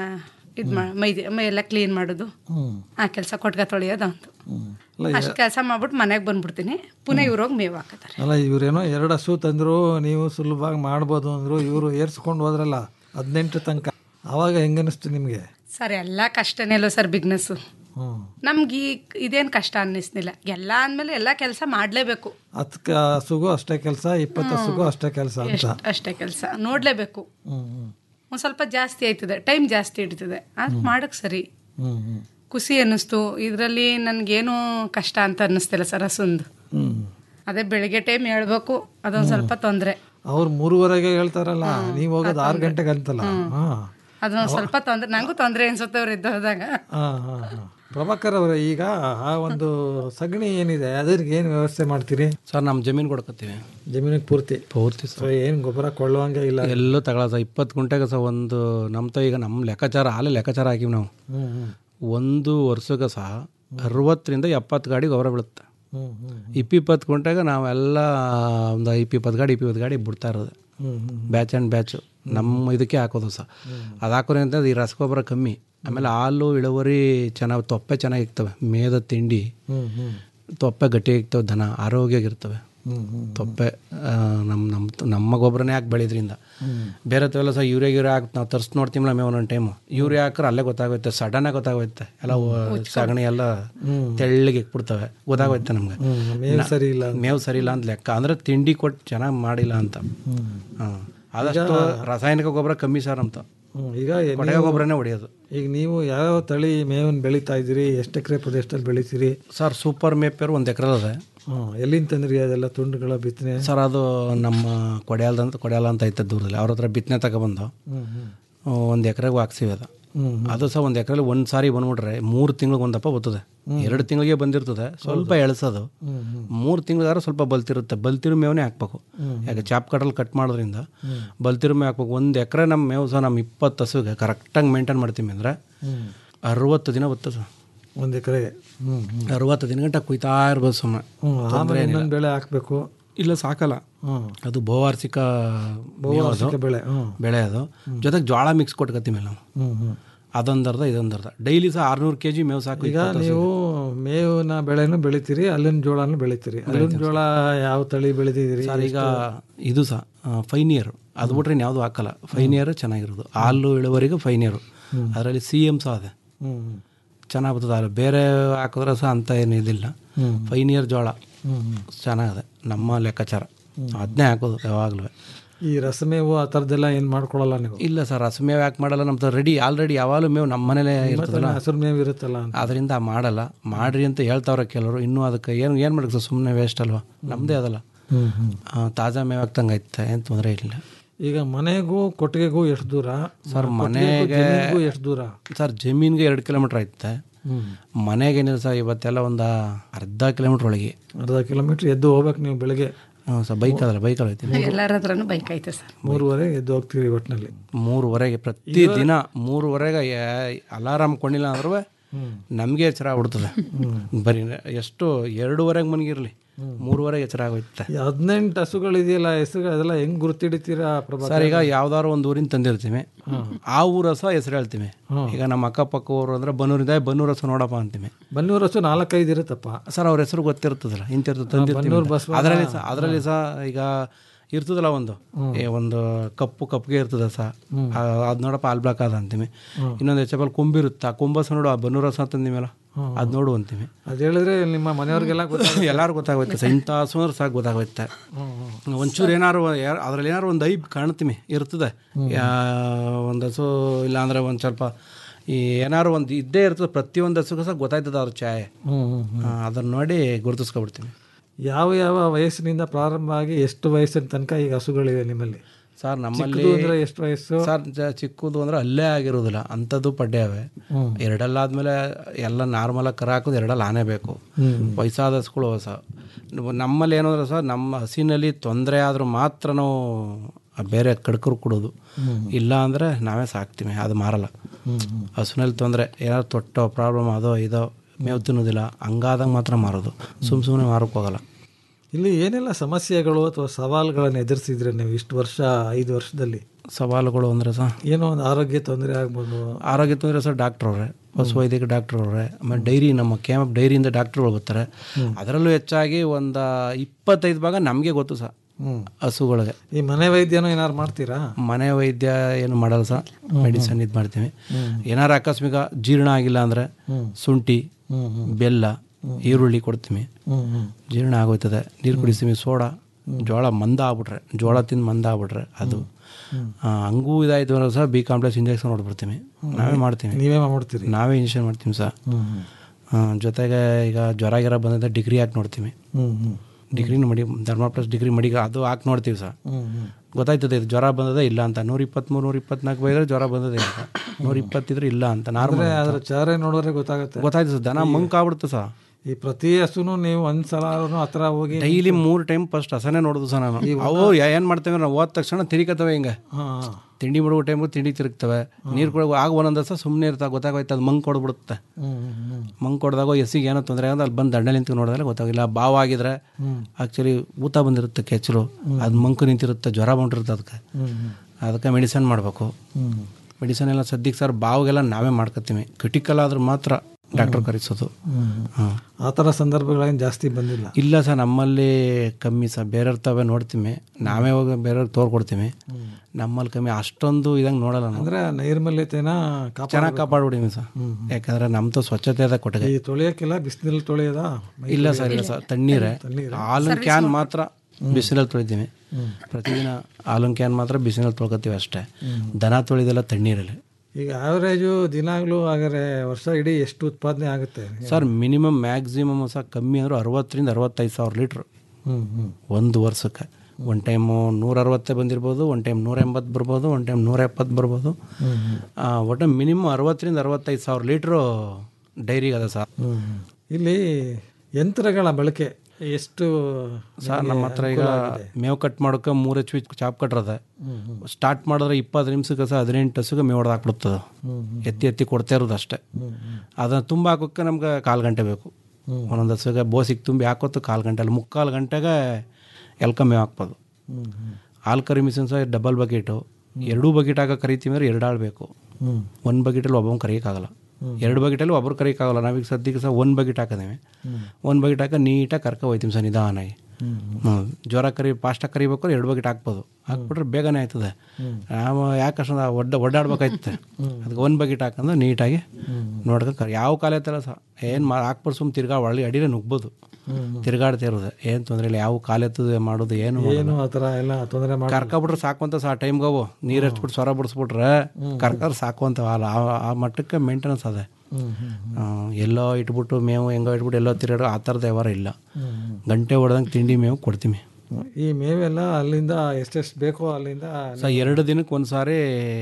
ಇದು ಮಾ ಮೈದೆ ಮೈ ಎಲ್ಲ ಕ್ಲೀನ್ ಮಾಡೋದು ಆ ಕೆಲಸ ಕೊಟ್ಗ ತೊಳೆಯೋದು ಅಂತ ಅಷ್ಟು ಕೆಲಸ ಮಾಡ್ಬಿಟ್ಟು ಮನೆಗೆ ಬಂದ್ಬಿಡ್ತೀನಿ ಪುನಃ ಇವ್ರೋಗಿ ಮೇವು ಹಾಕತಾರೆ ಅಲ್ಲ ಇವ್ರೇನೋ ಎರಡು ಹಸು ತಂದ್ರು ನೀವು ಸುಲಭವಾಗಿ ಮಾಡ್ಬೋದು ಅಂದ್ರು ಇವರು ಏರ್ಸ್ಕೊಂಡು ಹೋದ್ರಲ್ಲ ಹದಿನೆಂಟು ತನಕ ಅವಾಗ ಹೆಂಗನಿಸ್ತು ನಿಮಗೆ ಸರ್ ಎಲ್ಲ ಕಷ್ಟನೇ ಅಲ್ವ ಸರ್ ಬಿಗ್ನೆಸ್ಸು ಹ್ಮ್ ನಮ್ಗೆ ಈ ಇದೇನು ಕಷ್ಟ ಅನ್ನಿಸ್ನಿಲ್ಲ ಎಲ್ಲ ಅಂದಮೇಲೆ ಎಲ್ಲ ಕೆಲಸ ಮಾಡಲೇಬೇಕು ಹತ್ತು ಹಸುಗೂ ಅಷ್ಟೇ ಕೆಲಸ ಇಪ್ಪತ್ತು ಹಸುಗೂ ಅಷ್ಟೇ ಕೆಲಸ ಅಂತ ಎಷ್ಟ್- ಅಷ್ಟೇ ಕೆಲಸ ನೋಡಲೇಬೇಕು ಹ್ಮ್ ಹ್ಮ್ ಒಂದು ಸ್ವಲ್ಪ ಜಾಸ್ತಿ ಆಯ್ತದೆ ಟೈಮ್ ಜಾಸ್ತಿ ಹಿಡಿತದೆ ಅದು ಮಾಡಕ್ಕೆ ಸರಿ ಹ್ಮ್ ಹ್ಮ್ ಖುಷಿ ಅನ್ನಿಸ್ತು ಇದರಲ್ಲಿ ನನಗೇನು ಕಷ್ಟ ಅಂತ ಅನ್ನಿಸ್ತಿಲ್ಲ ಸರ್ ಹಸುಂದು ಹ್ಮ್ ಅದೇ ಬೆಳಿಗ್ಗೆ ಟೈಮ್ ಹೇಳ್ಬೇಕು ಅದೊಂದು ಸ್ವಲ್ಪ ತೊಂದರೆ ಅವ್ರು ಮೂರುವರೆಗೆ ಹೇಳ್ತಾರಲ್ಲ ನೀವು ಹೋಗೋದು ಆರು ಗಂಟೆಗೆ ಅಂತಲ್ಲ ಹಾ ಅದೊಂದು ಸ್ವಲ್ಪ ತೊಂದರೆ ನನಗೂ ತೊಂದರೆ ಅನ್ಸುತ್ತೆ ಅವ್ರು ಇದ್ದೋದಾಗ ಹಾ ಹಾ ಹಾ ಪ್ರಭಾಕರ್ ಅವರೇ ಈಗ ಆ ಒಂದು ಸಗಣಿ ಏನಿದೆ ಅದ್ರಿಗೆ ಏನು ವ್ಯವಸ್ಥೆ ಮಾಡ್ತೀರಿ ಸರ್ ನಮ್ಮ ಜಮೀನು ಕೊಡ್ಕೊತೀವಿ ಜಮೀನಿಗೆ ಪೂರ್ತಿ ಪೂರ್ತಿ ಸೊ ಏನು ಗೊಬ್ಬರ ಕೊಳ್ಳುವಂಗೆ ಇಲ್ಲ ಎಲ್ಲೂ ತಗೊಳ ಸರ್ ಇಪ್ಪತ್ತು ಗುಂಟೆಗೆ ಸಹ ಒಂದು ನಮ್ಮ ತ ಈಗ ನಮ್ಮ ಲೆಕ್ಕಾಚಾರ ಹಾಲೇ ಲೆಕ್ಕಾಚಾರ ಹಾಕಿವಿ ನಾವು ಹ್ಮ್ ಹ್ಮ್ ಒಂದು ವರ್ಷಕ್ಕೆ ಸಹ ಅರವತ್ತರಿಂದ ಎಪ್ಪತ್ತು ಗಾಡಿ ಗೊಬ್ಬರ ಬೀಳುತ್ತೆ ಹ್ಮ್ ಹ್ಮ್ ಇಪ್ಪಿಪ್ಪತ್ತು ಗುಂಟೆಗೆ ನಾವೆಲ್ಲ ಒಂದು ಇಪ್ಪಿಪ್ಪತ್ತು ಗಾಡಿ ಇಪ್ಪಿಪ್ಪತ್ತು ಗಾಡಿ ಬಿಡ್ತಾ ಇರೋದು ಹ್ಮ್ ಹ್ಮ್ ಬ್ಯಾಚ್ ಆ್ಯಂಡ್ ಬ್ಯಾಚು ನಮ್ಮ ಇದಕ್ಕೆ ಹಾಕೋದು ಸಹ ಅದು ಹಾಕೋರಿ ಅಂತ ಈ ರಸಗೊಬ್ಬರ ಕಮ್ಮಿ ಆಮೇಲೆ ಹಾಲು ಇಳುವರಿ ಚೆನ್ನಾಗಿ ತೊಪ್ಪೆ ಚೆನ್ನಾಗಿರ್ತವೆ ಮೇದ ತಿಂಡಿ ಹ್ಮ್ ಹ್ಮ್ ತೊಪ್ಪೆ ಗಟ್ಟಿಯಾಗಿರ್ತವೆ ದನ ಆರೋಗ್ಯವಾಗಿರ್ತವೆ ತೊಪ್ಪೆ ಆ, ನಮ್ಮ ನಮ್ಮ ನಮ್ಮ ಗೊಬ್ಬರನೇ ಹಾಕಿ ಬೆಳೆದ್ರಿಂದ ಬೇರೆ ತಾವೆಲ್ಲ ಸಹ ಯೂರಿಯಾ ಯೂರಿಯಾ ಹಾಕಿ ನಾವು ತರ್ಸಿ ನೋಡ್ತೀವಲ್ಲ ಮೇವ್ ಒಂದೊಂದು ಟೈಮು ಯೂರಿಯಾ ಹಾಕ್ರೆ ಅಲ್ಲೇ ಗೊತ್ತಾಗುತ್ತೆ ಸಡನ್ನಾಗಿ ಗೊತ್ತಾಗುತ್ತೆ ಎಲ್ಲ ಓ- ಸಗಣಿ ಎಲ್ಲ ತೆಳ್ಳಗೆ ಇಕ್ಬಿಡ್ತವೆ ಗೊತ್ತಾಗುತ್ತೆ ನಮ್ಗೆ ಮೇವು ನಾ- ಸರಿ ಇಲ್ಲ ಮೇವು ಸರಿ ಇಲ್ಲ ಅಂತ ಲೆಕ್ಕ ಅಂದ್ರೆ ತಿಂಡಿ ಕೊಟ್ಟು ಚೆನ್ನಾಗಿ ಮಾಡಿಲ್ಲ ಅಂತ ಹಾಂ ಆದಷ್ಟು ರಾಸಾಯನಿಕ ಗೊಬ್ಬರ ಕಮ್ಮಿ ಸರ್ ಅಂತ ಹ್ಮ್, ಈಗ ಕೊಟ್ಟಿಗೆ ನೀವು- ಗೊಬ್ಬರನೇ ಹೊಡೆಯೋದು ಈಗ ನೀವು ಯಾವ ತಳಿ ಮೇವನ್ನು ಬೆಳೀತಾ ಇದ್ದೀರಿ ಎಷ್ಟು ಎಕರೆ ಪ್ರದೇಶದಲ್ಲಿ ಬೆಳಿತೀರಿ ಸರ್ ಸೂಪರ್ ಮೇಪೇರು ಒಂದು ಎಕರೆ ಅದೇ ಹ್ಮ್, ಎಲ್ಲಿಂದ ತಂದ್ರಿ ಅದೆಲ್ಲ ತುಂಡುಗಳ ಬಿತ್ತನೆ ಸರ್ ಅದು ನಮ್ಮ ಕೊಡ್ಯಾಲ್ದಂತ ಕೊಡ್ಯಾಲ ಅಂತ ಐತೆ ದೂರದಲ್ಲಿ ಅವ್ರ ಹತ್ರ ಬಿತ್ತನೆ ತಗೊಬಂದು ಹ್ಮ್, ಹ್ಮ್. ಒಂದು ಎಕರೆಗೆ ಹಾಕ್ಸಿವಿ ಅದು ಹ್ಮ್, ಹ್ಮ್. ಅದು ಸಹ ಒಂದು ಎಕರೆಲಿ ಒಂದು ಸಾರಿ ಬಂದ್ಬಿಟ್ರೆ ಮೂರು ತಿಂಗಳಿಗೆ ಒಂದಪ್ಪ ಬರ್ತದೆ ಎರಡು ತಿಂಗಳಿಗೆ ಬಂದಿರ್ತದೆ ಸ್ವಲ್ಪ ಎಳ್ಸೋದು ಹ್ಮ್, ಹ್ಮ್. ಮೂರು ತಿಂಗಳಿಗಾದ್ರೆ ಸ್ವಲ್ಪ ಬಲ್ತಿರುತ್ತೆ ಬಲ್ತಿರು ಮೇವನೇ ಹಾಕ್ಬೇಕು ಹ್ಮ್. ಯಾಕೆ ಚಾಪ್ ಕಟ್ಟಲ್ಲಿ ಕಟ್ ಮಾಡೋದ್ರಿಂದ ಹ್ಮ್. ಬಲ್ತಿರು ಮೇವು ಹಾಕ್ಬೇಕು ಒಂದು ಎಕರೆ ನಮ್ಮ ಮೇವು ಸಹ ನಮ್ಮ ಇಪ್ಪತ್ತು ಹಸುಗೆ ಕರೆಕ್ಟಾಗಿ ಮೇಂಟೈನ್ ಮಾಡ್ತೀವಿ ಅಂದರೆ ಹ್ಮ್. ಅರವತ್ತು ದಿನ ಬರ್ತದೆ ಸರ್ ಒಂದು ಎಕರೆಗೆ ಹ್ಮ್ ಹ್ಮ್. ಅರವತ್ತು ದಿನ ಗಂಟ ಕುಯ್ತಾ ಇರ್ಬೋದು ಸುಮ್ಮನೆ ಹ್ಮ್, ಆಮೇಲೆ ಇನ್ನೊಂದು ಬೆಳೆ ಹಾಕ್ಬೇಕು ಇಲ್ಲ ಸಾಕಲ್ಲ ಹ್ಮ್. ಅದು ಬಹುವಾರ್ಷಿಕ ಬಹುವಾರ್ಷಿಕ ಮೇವು ಅದು. ಬೆಳೆ, ಹ್ಮ್. ಬೆಳೆ ಅದು ಜೊತೆಗೆ ಜೋಳ ಮಿಕ್ಸ್ ಕೊಟ್ಕೊತೀವಿ ನಾವು ಹ್ಮ್ ಹ್ಮ್ ಅದೊಂದು ಅರ್ಧ ಇದೊಂದು ಅರ್ಧ ಡೈಲಿ ಸಹ ಆರ್ನೂರು ಕೆ ಜಿ ಮೇವು ಸಾಕು ಈಗ ಇಪ್ಪತ್ತು ನೀವು ಮೇವಿನ ಬೆಳೆನೂ ಬೆಳಿತೀರಿ ಅಲ್ಲಿನ ಜೋಳನೂ ಬೆಳಿತೀರಿ ಅಲ್ಲಿನ ಜೋಳ ಯಾವ ತಳಿ ಬೆಳೆದಿದ್ದೀರಿ ಸರ್ ಈಗ ಇದು ಸಹ ಫೈನ್ ಇಯರ್ ಅದು ಬಿಟ್ರೆ ಇನ್ಯಾವುದು ಹಾಕಲ್ಲ ಫೈನ್ ಇಯರ್ ಚೆನ್ನಾಗಿರೋದು ಹಾಲು ಇಳುವರಿಗೂ ಫೈನ್ ಇಯರ್ ಅದರಲ್ಲಿ ಸಿ ಎಮ್ ಸಹ ಅದೇ ಹ್ಮ್ ಚೆನ್ನಾಗಿ ಬರ್ತದೆ ಅಲ್ಲಿ ಬೇರೆ ಹಾಕಿದ್ರೆ ಸಹ ಅಂತ ಏನು ಇದಿಲ್ಲ ಹ್ಮ್. ಫೈನ್ ಇಯರ್ ಜೋಳ ಹ್ಮ್ ಹ್ಮ್. ಚೆನ್ನಾಗಿದೆ ನಮ್ಮ ಲೆಕ್ಕಾಚಾರ ಅದನ್ನೇ ಹಾಕೋದು ಯಾವಾಗಲೂ ಈ ರಸಮೇವು ಆ ಥರದ್ದೆಲ್ಲ ಏನು ಮಾಡ್ಕೊಳಲ್ಲ ನೀವು ಇಲ್ಲ ಸರ್ ಹಸುಮೇವು ಯಾಕೆ ಮಾಡಲ್ಲ ನಮ್ಮ ರೆಡಿ ಆಲ್ರೆಡಿ ಯಾವಾಗಲೂ ಮೇವು ನಮ್ಮ ಮನೇಲೇ ಇರ್ತದಲ್ಲ ಹಸಿರು ಮೇವು ಇರುತ್ತಲ್ಲ ಅಂತ ಅದರಿಂದ ಮಾಡಲ್ಲ ಮಾಡ್ರಿ ಅಂತ ಹೇಳ್ತಾವ್ರೆ ಕೆಲವರು ಇನ್ನೂ ಅದಕ್ಕೆ ಏನು ಏನು ಮಾಡಕ್ಕೆ ಸರ್ ಸುಮ್ಮನೆ ವೇಸ್ಟ್ ಅಲ್ವಾ ನಮ್ಮದೇ ಅದಲ್ಲ ಹ್ಮ್ ಹ್ಮ್ ಆ, ತಾಜಾ ಮೇವು ಹಾಕ್ತಂಗೆ ಐತೆ ಏನು ತೊಂದರೆ ಇಲ್ಲ ಈಗ ಮನೆಗೂ ಕೊಟ್ಟಿಗೆಗೂ ಎಷ್ಟು ದೂರ ಸರ್ ಕೊಟ್ಟಿಗೆಗೂ ಮನೆಗೆ ಜಮೀನಿಗೂ ಎಷ್ಟು ದೂರ ಸರ್ ಜಮೀನ್ಗೆ ಎರಡು ಕಿಲೋಮೀಟ್ರ್ ಐತೆ ಹ್ಮ್. ಮನೆಗೆ ಏನಿಲ್ಲ ಸರ್ ಇವತ್ತೆಲ್ಲ ಒಂದು ಅರ್ಧ ಕಿಲೋಮೀಟ್ರ್ ಒಳಗೆ ಅರ್ಧ ಕಿಲೋಮೀಟ್ರ್ ಎದ್ದು ಹೋಗ್ಬೇಕು ನೀವು ಬೆಳಗ್ಗೆ ಹ್ಞೂ ಸರ್ ಬೈಕ್ ಅದಲ್ಲ ಬೈಕಲ್ಲಿ ಹೋಗ್ತೀನಿ ಎಲ್ಲರ ಹತ್ರನೂ ಬೈಕ್ ಐತೆ ಸರ್ ಮೂರುವರೆ ಎದ್ದು ಹೋಗ್ತೀರಿ ಒಟ್ಟಿನಲ್ಲಿ ಮೂರುವರೆಗೆ ಪ್ರತಿ ದಿನ ಮೂರುವರೆಗೆ ಅಲಾರಾಮ್ ಕೊಂಡಿಲ್ಲ ಅಂದ್ರೂ ನಮಗೆ ಎಚ್ಚರ ಆಗ್ಬಿಡ್ತದೆ ಬರೀ ಎಷ್ಟು ಎರಡೂವರೆಗೆ ಮನಗಿರಲಿ ಮೂರುವರೆಗೆ ಎಚ್ಚರ ಆಗೋಯ್ತೆ ಈ ಹದಿನೆಂಟು ಹಸುಗಳಿದೆಯಲ್ಲ ಹೆಸರು ಅದೆಲ್ಲ ಹೆಂಗ್ ಗುರುತಿಡಿತೀರಾ ಪ್ರಭಾ ಸರ್ ಈಗ ಯಾವ್ದಾದ್ರು ಒಂದು ಊರಿಂದ ತಂದಿರ್ತೀವಿ ಆ ಊರ ಹಸ ಹೆಸರು ಹೇಳ್ತೀವಿ ಈಗ ನಮ್ಮ ಅಕ್ಕಪಕ್ಕ ಊರು ಅಂದ್ರೆ ಬನ್ನೂರಿಂದ ಬನ್ನೂರು ಹಸು ನೋಡಪ್ಪ ಅಂತೀವಿ ಬನ್ನೂರು ಹಸು ನಾಲ್ಕೈದು ಇರುತ್ತಪ್ಪ ಸರ್ ಅವ್ರ ಹೆಸರು ಗೊತ್ತಿರ್ತದಲ್ಲ ಇಂತಿರ್ತದೆ ತಂದಿರ್ತೀವಿ ಬನ್ನೂರು ಅಂತ. ಬಸವಣ್ಣ. ಅದರಲ್ಲಿ ಸಹ ಅದರಲ್ಲಿ ಸಹ ಈಗ ಇರ್ತದಲ್ಲ ಒಂದು ಏ ಒಂದು ಕಪ್ಪು ಕಪ್ಪಿಗೆ ಇರ್ತದೆ ಸಹ ಅದು ನೋಡಪ್ಪ ಹಾಲ್ ಬ್ಲಾಕ್ ಅದ ಅಂತೀವಿ ಇನ್ನೊಂದು ಎಚ್ ಎಫ್ ಎಲ್ ಕೊಂಬಿರುತ್ತೆ ಆ ಕೊಂಬಸ ನೋಡು ಆ ಬನ್ನೂರು ರಸ ತಂದಿಮೇಲ ಅದು ನೋಡು ಅಂತೀವಿ ಅದು ಹೇಳಿದ್ರೆ ನಿಮ್ಮ ಮನೆಯವ್ರಿಗೆಲ್ಲ ಗೊತ್ತ ಎಲ್ಲರೂ ಗೊತ್ತಾಗುತ್ತೆ ಸರ್ ಇಂಥ ಹಸು ಅಂದ್ರೆ ಸಾಕು ಗೊತ್ತಾಗುತ್ತೆ ಒಂಚೂರು ಏನಾರು ಯಾರು ಅದ್ರಲ್ಲಿ ಏನಾರು ಒಂದು ಐಬ್ ಕಾಣ್ತೀವಿ ಇರ್ತದೆ ಯಾ- ಒಂದು ಹಸು ಇಲ್ಲ ಅಂದ್ರೆ ಒಂದು ಸ್ವಲ್ಪ ಈ ಏನಾರು ಒಂದು ಇದ್ದೇ ಇರ್ತದೆ ಪ್ರತಿಯೊಂದು ಹಸುಗೂ ಸಹ ಗೊತ್ತಾಯ್ತದೆ ಅವ್ರ ಛಾಯೆ ಹ್ಮ್ ಹ್ಮ್ ಹ್ಮ್. ಅದನ್ನ ನೋಡಿ ಗುರುತಿಸ್ಕೊಬಿಡ್ತೀವಿ ಯಾವ ಯಾವ ವಯಸ್ಸಿನಿಂದ ಪ್ರಾರಂಭ ಆಗಿ ಎಷ್ಟು ವಯಸ್ಸಿನ ತನಕ ಈಗ ಹಸುಗಳಿವೆ ನಿಮ್ಮಲ್ಲಿ ಸರ್ ನಮ್ಮಲ್ಲಿ ಚಿಕ್ಕದು ಅಂದ್ರೆ ಎಷ್ಟು ವಯಸ್ಸು ಸರ್ ಜ- ಚಿಕ್ಕದು ಅಂದ್ರೆ ಅಲ್ಲೇ ಆಗಿರೋದಿಲ್ಲ ಅಂಥದ್ದು ಪಡ್ಡೆ ಅವೆ ಹ್ಮ್. ಎರಡಲ್ಲ ಆದ್ಮೇಲೆ ಎಲ್ಲ ನಾರ್ಮಲಾಗಿ ಕರ ಹಾಕೋದು ಎರಡಲ್ಲ ಆನೆ ಬೇಕು ಹ್ಮ್. ವಯಸ್ಸಾದ ಹಸುಗಳು ಹೊಸ ನಮ್ಮಲ್ಲಿ ಏನು ಅಂದ್ರೆ ಸರ್ ನಮ್ಮ ಹಸಿನಲ್ಲಿ ತೊಂದರೆ ಆದರೂ ಮಾತ್ರ ನಾವು ಬೇರೆ ಕಡ್ಕರು ಕೊಡೋದು ಇಲ್ಲ ಅಂದರೆ ನಾವೇ ಸಾಕ್ತೀವಿ ಅದು ಮಾರಲ್ಲ ಹಸುನಲ್ಲಿ ತೊಂದರೆ ಏನಾದ್ರು ತೊಟ್ಟೋ ಪ್ರಾಬ್ಲಮ್ ಅದೋ ಇದೋ ಮೇವು ತಿನ್ನೋದಿಲ್ಲ ಹಂಗಾದಾಗ ಮಾತ್ರ ಮಾರೋದು ಸುಮ್ಮ ಸುಮ್ಮನೆ ಮಾರಕ್ಕೆ ಹೋಗಲ್ಲ ಇಲ್ಲಿ ಏನೆಲ್ಲ ಸಮಸ್ಯೆಗಳು ಅಥವಾ ಸವಾಲುಗಳನ್ನು ಎದುರಿಸಿದ್ರೆ ನೀವು ಇಷ್ಟು ವರ್ಷ ಐದು ವರ್ಷದಲ್ಲಿ ಸವಾಲುಗಳು ಅಂದರೆ ಸರ್ ಏನೋ ಒಂದು ಆರೋಗ್ಯ ತೊಂದರೆ ಆಗ್ಬೋದು ಆರೋಗ್ಯ ತೊಂದರೆ ಸರ್ ಡಾಕ್ಟ್ರ್ ಅವರೇ ಪಶು ವೈದ್ಯಕ ಡಾಕ್ಟ್ರ್ ಅವರೇ ಆಮೇಲೆ ಡೈರಿ ನಮ್ಮ ಕೆ ಎಮ್ ಎಫ್ ಡೈರಿಯಿಂದ ಡಾಕ್ಟ್ರುಗಳು ಬರ್ತಾರೆ ಅದರಲ್ಲೂ ಹೆಚ್ಚಾಗಿ ಒಂದು ಇಪ್ಪತ್ತೈದು ಭಾಗ ನಮಗೆ ಗೊತ್ತು ಸರ್ ಹ್ಮ್. ಹಸುಗಳಿಗೆ ಈ ಮನೆ ವೈದ್ಯನೂ ಏನಾರು ಮಾಡ್ತೀರಾ ಮನೆ ವೈದ್ಯ ಏನು ಮಾಡಲ್ಲ ಸರ್ ಮೆಡಿಸನ್ ಇದು ಮಾಡ್ತೀವಿ ಏನಾರು ಆಕಸ್ಮಿಕ ಜೀರ್ಣ ಆಗಿಲ್ಲ ಅಂದರೆ ಶುಂಠಿ ಬೆಲ್ಲ ಈರುಳ್ಳಿ ಕೊಡ್ತೀವಿ ಹ್ಮ್ ಹ್ಮ್ ಜೀರ್ಣ ಆಗೋಯ್ತದೆ ನೀರು ಕುಡಿಸ್ತೀವಿ ಸೋಡಾ ಜೋಳ ಮಂದ ಆಗ್ಬಿಟ್ರೆ ಜೋಳ ತಿಂದು ಮಂದ ಆಗ್ಬಿಟ್ರೆ ಅದು ಆ, ಹಂಗೂ ಇದಾಯ್ತು ಅಂದ್ರೆ ಸಹ ಬಿ ಕಾಂಪ್ಲೆಕ್ಸ್ ಇಂಜೆಕ್ಷನ್ ಹೊಡ್ಬಿಡ್ತೀವಿ ನಾವೇ ಮಾಡ್ತೀವಿ ನೀವೇ ಮಾಡ್ತೀರಿ ನಾವೇ ಇಂಜೆಕ್ಷನ್ ಮಾಡ್ತೀವಿ ಸರ್ ಹ್ಮ್ ಹ್ಮ್ ಆ, ಜೊತೆಗೆ ಈಗ ಜ್ವರ ಗಿರ ಬಂದಿದ್ದ ಡಿಗ್ರಿ ಹಾಕಿ ನೋಡ್ತೀವಿ ಹ್ಮ್ ಹ್ಮ್ ಡಿಗ್ರಿನ ಮಡಿ ಧರ್ಮ ಪ್ಲಸ್ ಡಿಗ್ರಿ ಮಡಿ ಅದು ಹಾಕಿ ನೋಡ್ತೀವಿ ಸರ್ ಹ್ಮ್ ಹ್ಮ್ ಗೊತ್ತಾಯ್ತದೆ ಇದು ಜ್ವರ ಬಂದದೆ ಇಲ್ಲ ಅಂತ ನೂರ ಇಪ್ಪತ್ತ್ಮೂರು ನೂರ ಇಪ್ಪತ್ನಾಲ್ಕು ಬೈದ್ರೆ ಜ್ವರ ಬಂದದೆ ಅಂತ ನೂರ ಇಪ್ಪತ್ತಿದ್ರೆ ಇಲ್ಲ ಅಂತ ನಾರ್ಮಲ್ ಅಂದ್ರೆ ಅದ್ರ ಚಾರೆ ನೋಡಿದ್ರೆ ಗೊತ್ತಾಗುತ್ತೆ ಗೊತ್ತಾಯ್ತು ಸರ್ ದನ ಮಂಕ್ ಆಗ್ಬಿಡುತ್ತೆ ಸರ್ ಈ ಪ್ರತಿ ಹಸುನು ನೀವು ಒಂದ್ಸಲ ಹತ್ರ ಹೋಗಿ ಡೈಲಿ ಮೂರು ಟೈಮ್ ಫಸ್ಟ್ ಹಸನೇ ನೋಡೋದು ಸರ್ ನಾನು ಅವು ಏನು ಮಾಡ್ತೇವೆ ನಾವು ಹೋದ ತಕ್ಷಣ ತಿರುಗತ್ತವೆ ಹಿಂಗೆ ಹಾ ತಿಂಡಿ ಬಿಡುವ ಟೈಮು ತಿಂಡಿ ತಿರುಗ್ತವೆ ನೀರು ಕೊಡೋ ಆಗ ಒಂದೊಂದು ದಿವಸ ಸುಮ್ಮನೆ ಇರ್ತಾವೆ ಗೊತ್ತಾಗೋಯ್ತು ಅದು ಮಂಕ್ ಕೊಡ್ಬಿಡುತ್ತೆ ಹ್ಮ್ ಹ್ಮ್ ಹ್ಮ್ ಮಂಕ್ ಕೊಡ್ದಾಗ ಎಸಿಗೆ ಏನೋ ತೊಂದರೆ ಆಗೋದು ಅಲ್ಲಿ ಬಂದು ದಂಡ ನಿಂತು ನೋಡಿದ್ರೆ ಗೊತ್ತಾಗಿಲ್ಲ ಬಾವು ಆಗಿದ್ರೆ ಆ್ಯಕ್ಚುಲಿ ಊತ ಬಂದಿರುತ್ತೆ ಕೆಚ್ಚಲು ಅದು ಮಂಕು ನಿಂತಿರುತ್ತೆ ಜ್ವರ ಬಂದಿರುತ್ತೆ ಅದಕ್ಕೆ ಹ್ಮ್ ಹ್ಮ್ ಅದಕ್ಕೆ ಮೆಡಿಸನ್ ಮಾಡಬೇಕು ಹ್ಮ್ ಮೆಡಿಸನ್ ಎಲ್ಲ ಸದ್ಯಕ್ಕೆ ಸರ್ ಬಾವಿಗೆಲ್ಲ ನಾವೇ ಮಾಡ್ಕೊತೀವಿ ಕ್ರಿಟಿಕಲ್ ಆದ್ರೆ ಮಾತ್ರ ಡಾಕ್ಟರ್ ಕರೆಸೋದು ಹಾಂ ಆ ಥರ ಸಂದರ್ಭಗಳೇನು ಜಾಸ್ತಿ ಬಂದಿಲ್ಲ ಇಲ್ಲ ಸರ್ ನಮ್ಮಲ್ಲಿ ಕಮ್ಮಿ ಸರ್ ಬೇರೆಯವ್ರ ತಾವೇ ನೋಡ್ತೀವಿ ನಾವೇ ಹೋಗಿ ಬೇರೆಯವ್ರಿಗೆ ತೋರ್ಕೊಡ್ತೀವಿ ನಮ್ಮಲ್ಲಿ ಕಮ್ಮಿ ಅಷ್ಟೊಂದು ಇದಂಗೆ ನೋಡಲ್ಲ ನಾವು ಅಂದ್ರೆ ನೈರ್ಮಲ್ಯತೆನ ಕಾಪಾಡ ಚೆನ್ನಾಗಿ ಕಾಪಾಡ್ಬಿಡೀವಿ ಸರ್ ಯಾಕಂದ್ರೆ ನಮ್ದು ಸ್ವಚ್ಛತೆ ಅದ ಕೊಟ್ಟಿಗೆ ಈ ತೊಳೆಯಕ್ಕೆಲ್ಲ ಬಿಸಿನೀರಲ್ಲಿ ತೊಳೆಯೋದ ಇಲ್ಲ ಸರ್ ಇಲ್ಲ ಸರ್ ತಣ್ಣೀರೇ ಹಾಲಿನ ಕ್ಯಾನ್ ಮಾತ್ರ ಬಿಸಿಲಲ್ಲಿ ತೊಳಿತೀವಿ ಪ್ರತಿದಿನ ಹಾಲಿನ ಕ್ಯಾನ್ ಮಾತ್ರ ಬಿಸಿಲಲ್ಲಿ ತೊಳ್ಕೊತೀವಿ ಅಷ್ಟೇ ದನ ತೊಳಿದೆಲ್ಲ ತಣ್ಣೀರಲ್ಲಿ ಈಗ ಆವರೇಜು ದಿನಾಗ್ಲೂ ಹಾಗಾದ್ರೆ ವರ್ಷ ಇಡೀ ಎಷ್ಟು ಉತ್ಪಾದನೆ ಆಗುತ್ತೆ ಸರ್ ಮಿನಿಮಮ್ ಮ್ಯಾಕ್ಸಿಮಮ್ ಸಹ ಕಮ್ಮಿ ಅಂದ್ರೆ ಅರವತ್ತರಿಂದ ಅರವತ್ತೈದು ಸಾವಿರ ಲೀಟ್ರ್ ಹ್ಮ್ ಹ್ಮ್ ಒಂದು ವರ್ಷಕ್ಕೆ ಒಂದು ಟೈಮು ನೂರ ಅರವತ್ತೇ ಬಂದಿರ್ಬೋದು ಒಂದು ಟೈಮ್ ನೂರ ಎಂಬತ್ತು ಬರ್ಬೋದು ಒಂದು ಟೈಮ್ ನೂರ ಎಪ್ಪತ್ತು ಬರ್ಬೋದು ಆ, ಒಟ್ಟು ಮಿನಿಮಮ್ ಅರವತ್ತರಿಂದ ಅರವತ್ತೈದು ಸಾವಿರ ಲೀಟ್ರು ಡೈರಿಗೆ ಅದ ಸರ್ ಹ್ಮ್ ಹ್ಮ್. ಇಲ್ಲಿ ಯಂತ್ರಗಳ ಬಳಕೆ ಎಷ್ಟು ಸರ್ ನಮ್ಮ ಹತ್ರ ಈಗ ಮೇವು ಕಟ್ ಮಾಡೋಕೆ ಮೂರು ಎಚ್ ಪಿ ಚಾಪ್ ಕಟ್ರದ ಸ್ಟಾರ್ಟ್ ಮಾಡಿದ್ರೆ ಇಪ್ಪತ್ತು ನಿಮಿಷಕ್ಕೆ ಸಹ ಹದಿನೆಂಟು ಹಸುಗೆ ಮೇವು ಹೊಡೆದು ಹಾಕ್ಬಿಡ್ತದೆ ಎತ್ತಿ ಎತ್ತಿ ಕೊಡ್ತಾ ಇರೋದು ಅಷ್ಟೇ ಅದನ್ನು ತುಂಬ ಹಾಕೋಕ್ಕೆ ನಮ್ಗೆ ಕಾಲು ಗಂಟೆ ಬೇಕು ಒಂದೊಂದು ಹಸುಗೆ ಬೋಸಿಗೆ ತುಂಬಿ ಹಾಕೋತು ಕಾಲು ಗಂಟೆ ಅಲ್ಲಿ ಮುಕ್ಕಾಲು ಗಂಟೆಗೆ ಎಲ್ಕ ಮೇವು ಹಾಕ್ಬೋದು ಹಾಲು ಕರಿ ಮಿಷನ್ ಸಹ ಡಬಲ್ ಬಕೆಟು ಎರಡೂ ಬಕೆಟ್ ಹಾಕೋ ಕರಿತೀವಿ ಅಂದ್ರೆ ಎರಡು ಆಳು ಬೇಕು ಒಂದು ಬಕೆಟಲ್ಲಿ ಒಬ್ಬನ ಕರಿಯೋಕ್ಕಾಗಲ್ಲ ಎರಡು ಬಕೆಟಲ್ಲಿ ಒಬ್ಬರು ಕರಿಯೋಕ್ಕಾಗಲ್ಲ ನಾವೀಗ ಸದ್ಯಕ್ಕೆ ಸಹ ಒಂದು ಬಕೆಟ್ ಹಾಕಿದ್ದೀವಿ ಒಂದು ಬಕೆಟ್ ಹಾಕಿ ನೀಟಾಗಿ ಕರ್ಕೊ ಹೋಯ್ತೀವಿ ಸರ್ ನಿಧಾನಾಗಿ ಹ್ಞೂ ಜ್ವರ ಕರಿ ಫಾಸ್ಟಾಗಿ ಕರಿಬೇಕು ಎರಡು ಬಕೆಟ್ ಹಾಕ್ಬೋದು ಹಾಕ್ಬಿಟ್ರೆ ಬೇಗನೆ ಆಯ್ತದೆ ನಾವು ಯಾಕೆ ಅಷ್ಟೊಂದು ಒಡ್ಡ ಒಡ್ಡಾಡ್ಬೇಕಾಯ್ತದೆ ಅದಕ್ಕೆ ಒಂದು ಬಕೆಟ್ ಹಾಕಂದ್ರೆ ನೀಟಾಗಿ ನೋಡ್ಕೊ ಕರಿ ಯಾವ ಕಾಲ ಐತಲ್ಲ ಸಹ ಏನು ಮಾ ಹಾಕ್ಬಿಟ್ಟು ಸುಮ್ಮನೆ ತಿರ್ಗಾ ಒಳ್ಳೆ ಅಡಿಲೇ ನುಗ್ಬೋದು ತಿರ್ಗಾಡ್ತಾ ಇರೋದು ಏನು ತೊಂದರೆ ಇಲ್ಲ ಯಾವ ಕಾಲೆತ್ತದು ಮಾಡೋದು ಏನು ಏನು ಆ ಥರ ಎಲ್ಲ ತೊಂದರೆ ಮಾಡಿ ಕರ್ಕೊಬಿಟ್ರೆ ಸಾಕು ಅಂತ ಸಾ ಟೈಮ್ಗೆ ಅವು ನೀರು ಹಚ್ಬಿಟ್ಟು ಸ್ವರ ಬಿಡಿಸ್ಬಿಟ್ರೆ ಕರ್ಕರ್ ಸಾಕು ಅಂತ ಅಲ್ಲ ಆ- ಆ ಮಟ್ಟಕ್ಕೆ ಮೇಂಟೆನೆನ್ಸ್ ಅದೇ ಆ, ಎಲ್ಲೋ ಇಟ್ಬಿಟ್ಟು ಮೇವು ಹೆಂಗೋ ಇಟ್ಬಿಟ್ಟು ಎಲ್ಲೋ ತಿರುಗಾಡೋ ಆ ಥರದ ವ್ಯವಹಾರ ಇಲ್ಲ ಗಂಟೆ ಹೊಡೆದಂಗೆ ತಿಂಡಿ ಮೇವು ಕೊಡ್ತೀವಿ ಈ ಮೇವೆಲ್ಲ ಅಲ್ಲಿಂದ ಎಷ್ಟೆಷ್ಟು ಬೇಕೋ ಅಲ್ಲಿಂದ ಸೊ ಎರಡು ದಿನಕ್ಕೆ ಒಂದು ಸಾರಿ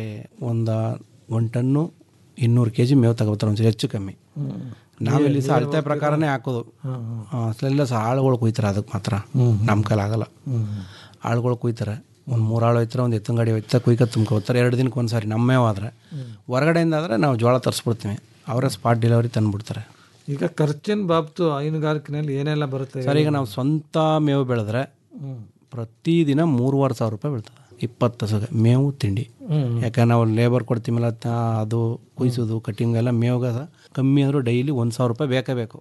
ಒಂದು ಒಂದು ಟನ್ನು ಇನ್ನೂರು ಕೆ ಜಿ ಮೇವು ತಗೋತಾರೆ ಒಂದ್ಸರಿ ಹೆಚ್ಚು ಕಮ್ಮಿ ನಾವಿಲ್ಲಿ ಸಹ ಅಳತೆ ಪ್ರಕಾರನೇ ಹಾಕೋದು ಅಸಲೆಲ್ಲ ಸಹ ಆಳುಗಳು ಕುಯ್ತಾರೆ ಅದಕ್ಕೆ ಮಾತ್ರ ನಮ್ಮ ಕೈಲಾಗಲ್ಲ ಆಳುಗಳು ಕುಯ್ತಾರೆ ಒಂದು ಮೂರು ಆಳು ಹೋಯ್ತಾರೆ ಒಂದು ಎತ್ತಿನ ಗಾಡಿ ಹೋಯ್ತಾರೆ ಕುಯ್ಕ ತುಂಬ್ಕೊ ಹೋಗ್ತಾರೆ ಎರಡು ದಿನಕ್ಕೆ ಒಂದು ಸಾರಿ ನಮ್ಮೇ ಆದ್ರೆ ಹೊರಗಡೆಯಿಂದ ಆದರೆ ನಾವು ಜೋಳ ತರಿಸ್ಬಿಡ್ತೀವಿ ಅವರೇ ಸ್ಪಾಟ್ ಡೆಲಿವರಿ ತಂದುಬಿಡ್ತಾರೆ ಈಗ ಖರ್ಚಿನ ಬಾಬ್ತು ಹೈನುಗಾರಿಕೆನಲ್ಲಿ ಏನೆಲ್ಲ ಬರುತ್ತೆ ಸರ್ ಈಗ ನಾವು ಸ್ವಂತ ಮೇವು ಬೆಳೆದ್ರೆ ಪ್ರತಿದಿನ ಮೂರುವರೆ ಸಾವಿರ ರೂಪಾಯಿ ಬೀಳ್ತದೆ ಇಪ್ಪತ್ತು ಹಸುಗೆ ಮೇವು ತಿಂಡಿ ಯಾಕಂದ್ರೆ ನಾವು ಲೇಬರ್ ಕೊಡ್ತೀವಲ್ಲ ತ- ಅದು ಕುಯ್ಸೋದು ಕಟ್ಟಿಂಗ್ ಎಲ್ಲ ಮೇವುಗ ಕಮ್ಮಿ ಅಂದರೂ ಡೈಲಿ ಒಂದು ಸಾವಿರ ರೂಪಾಯಿ ಬೇಕೇ ಬೇಕು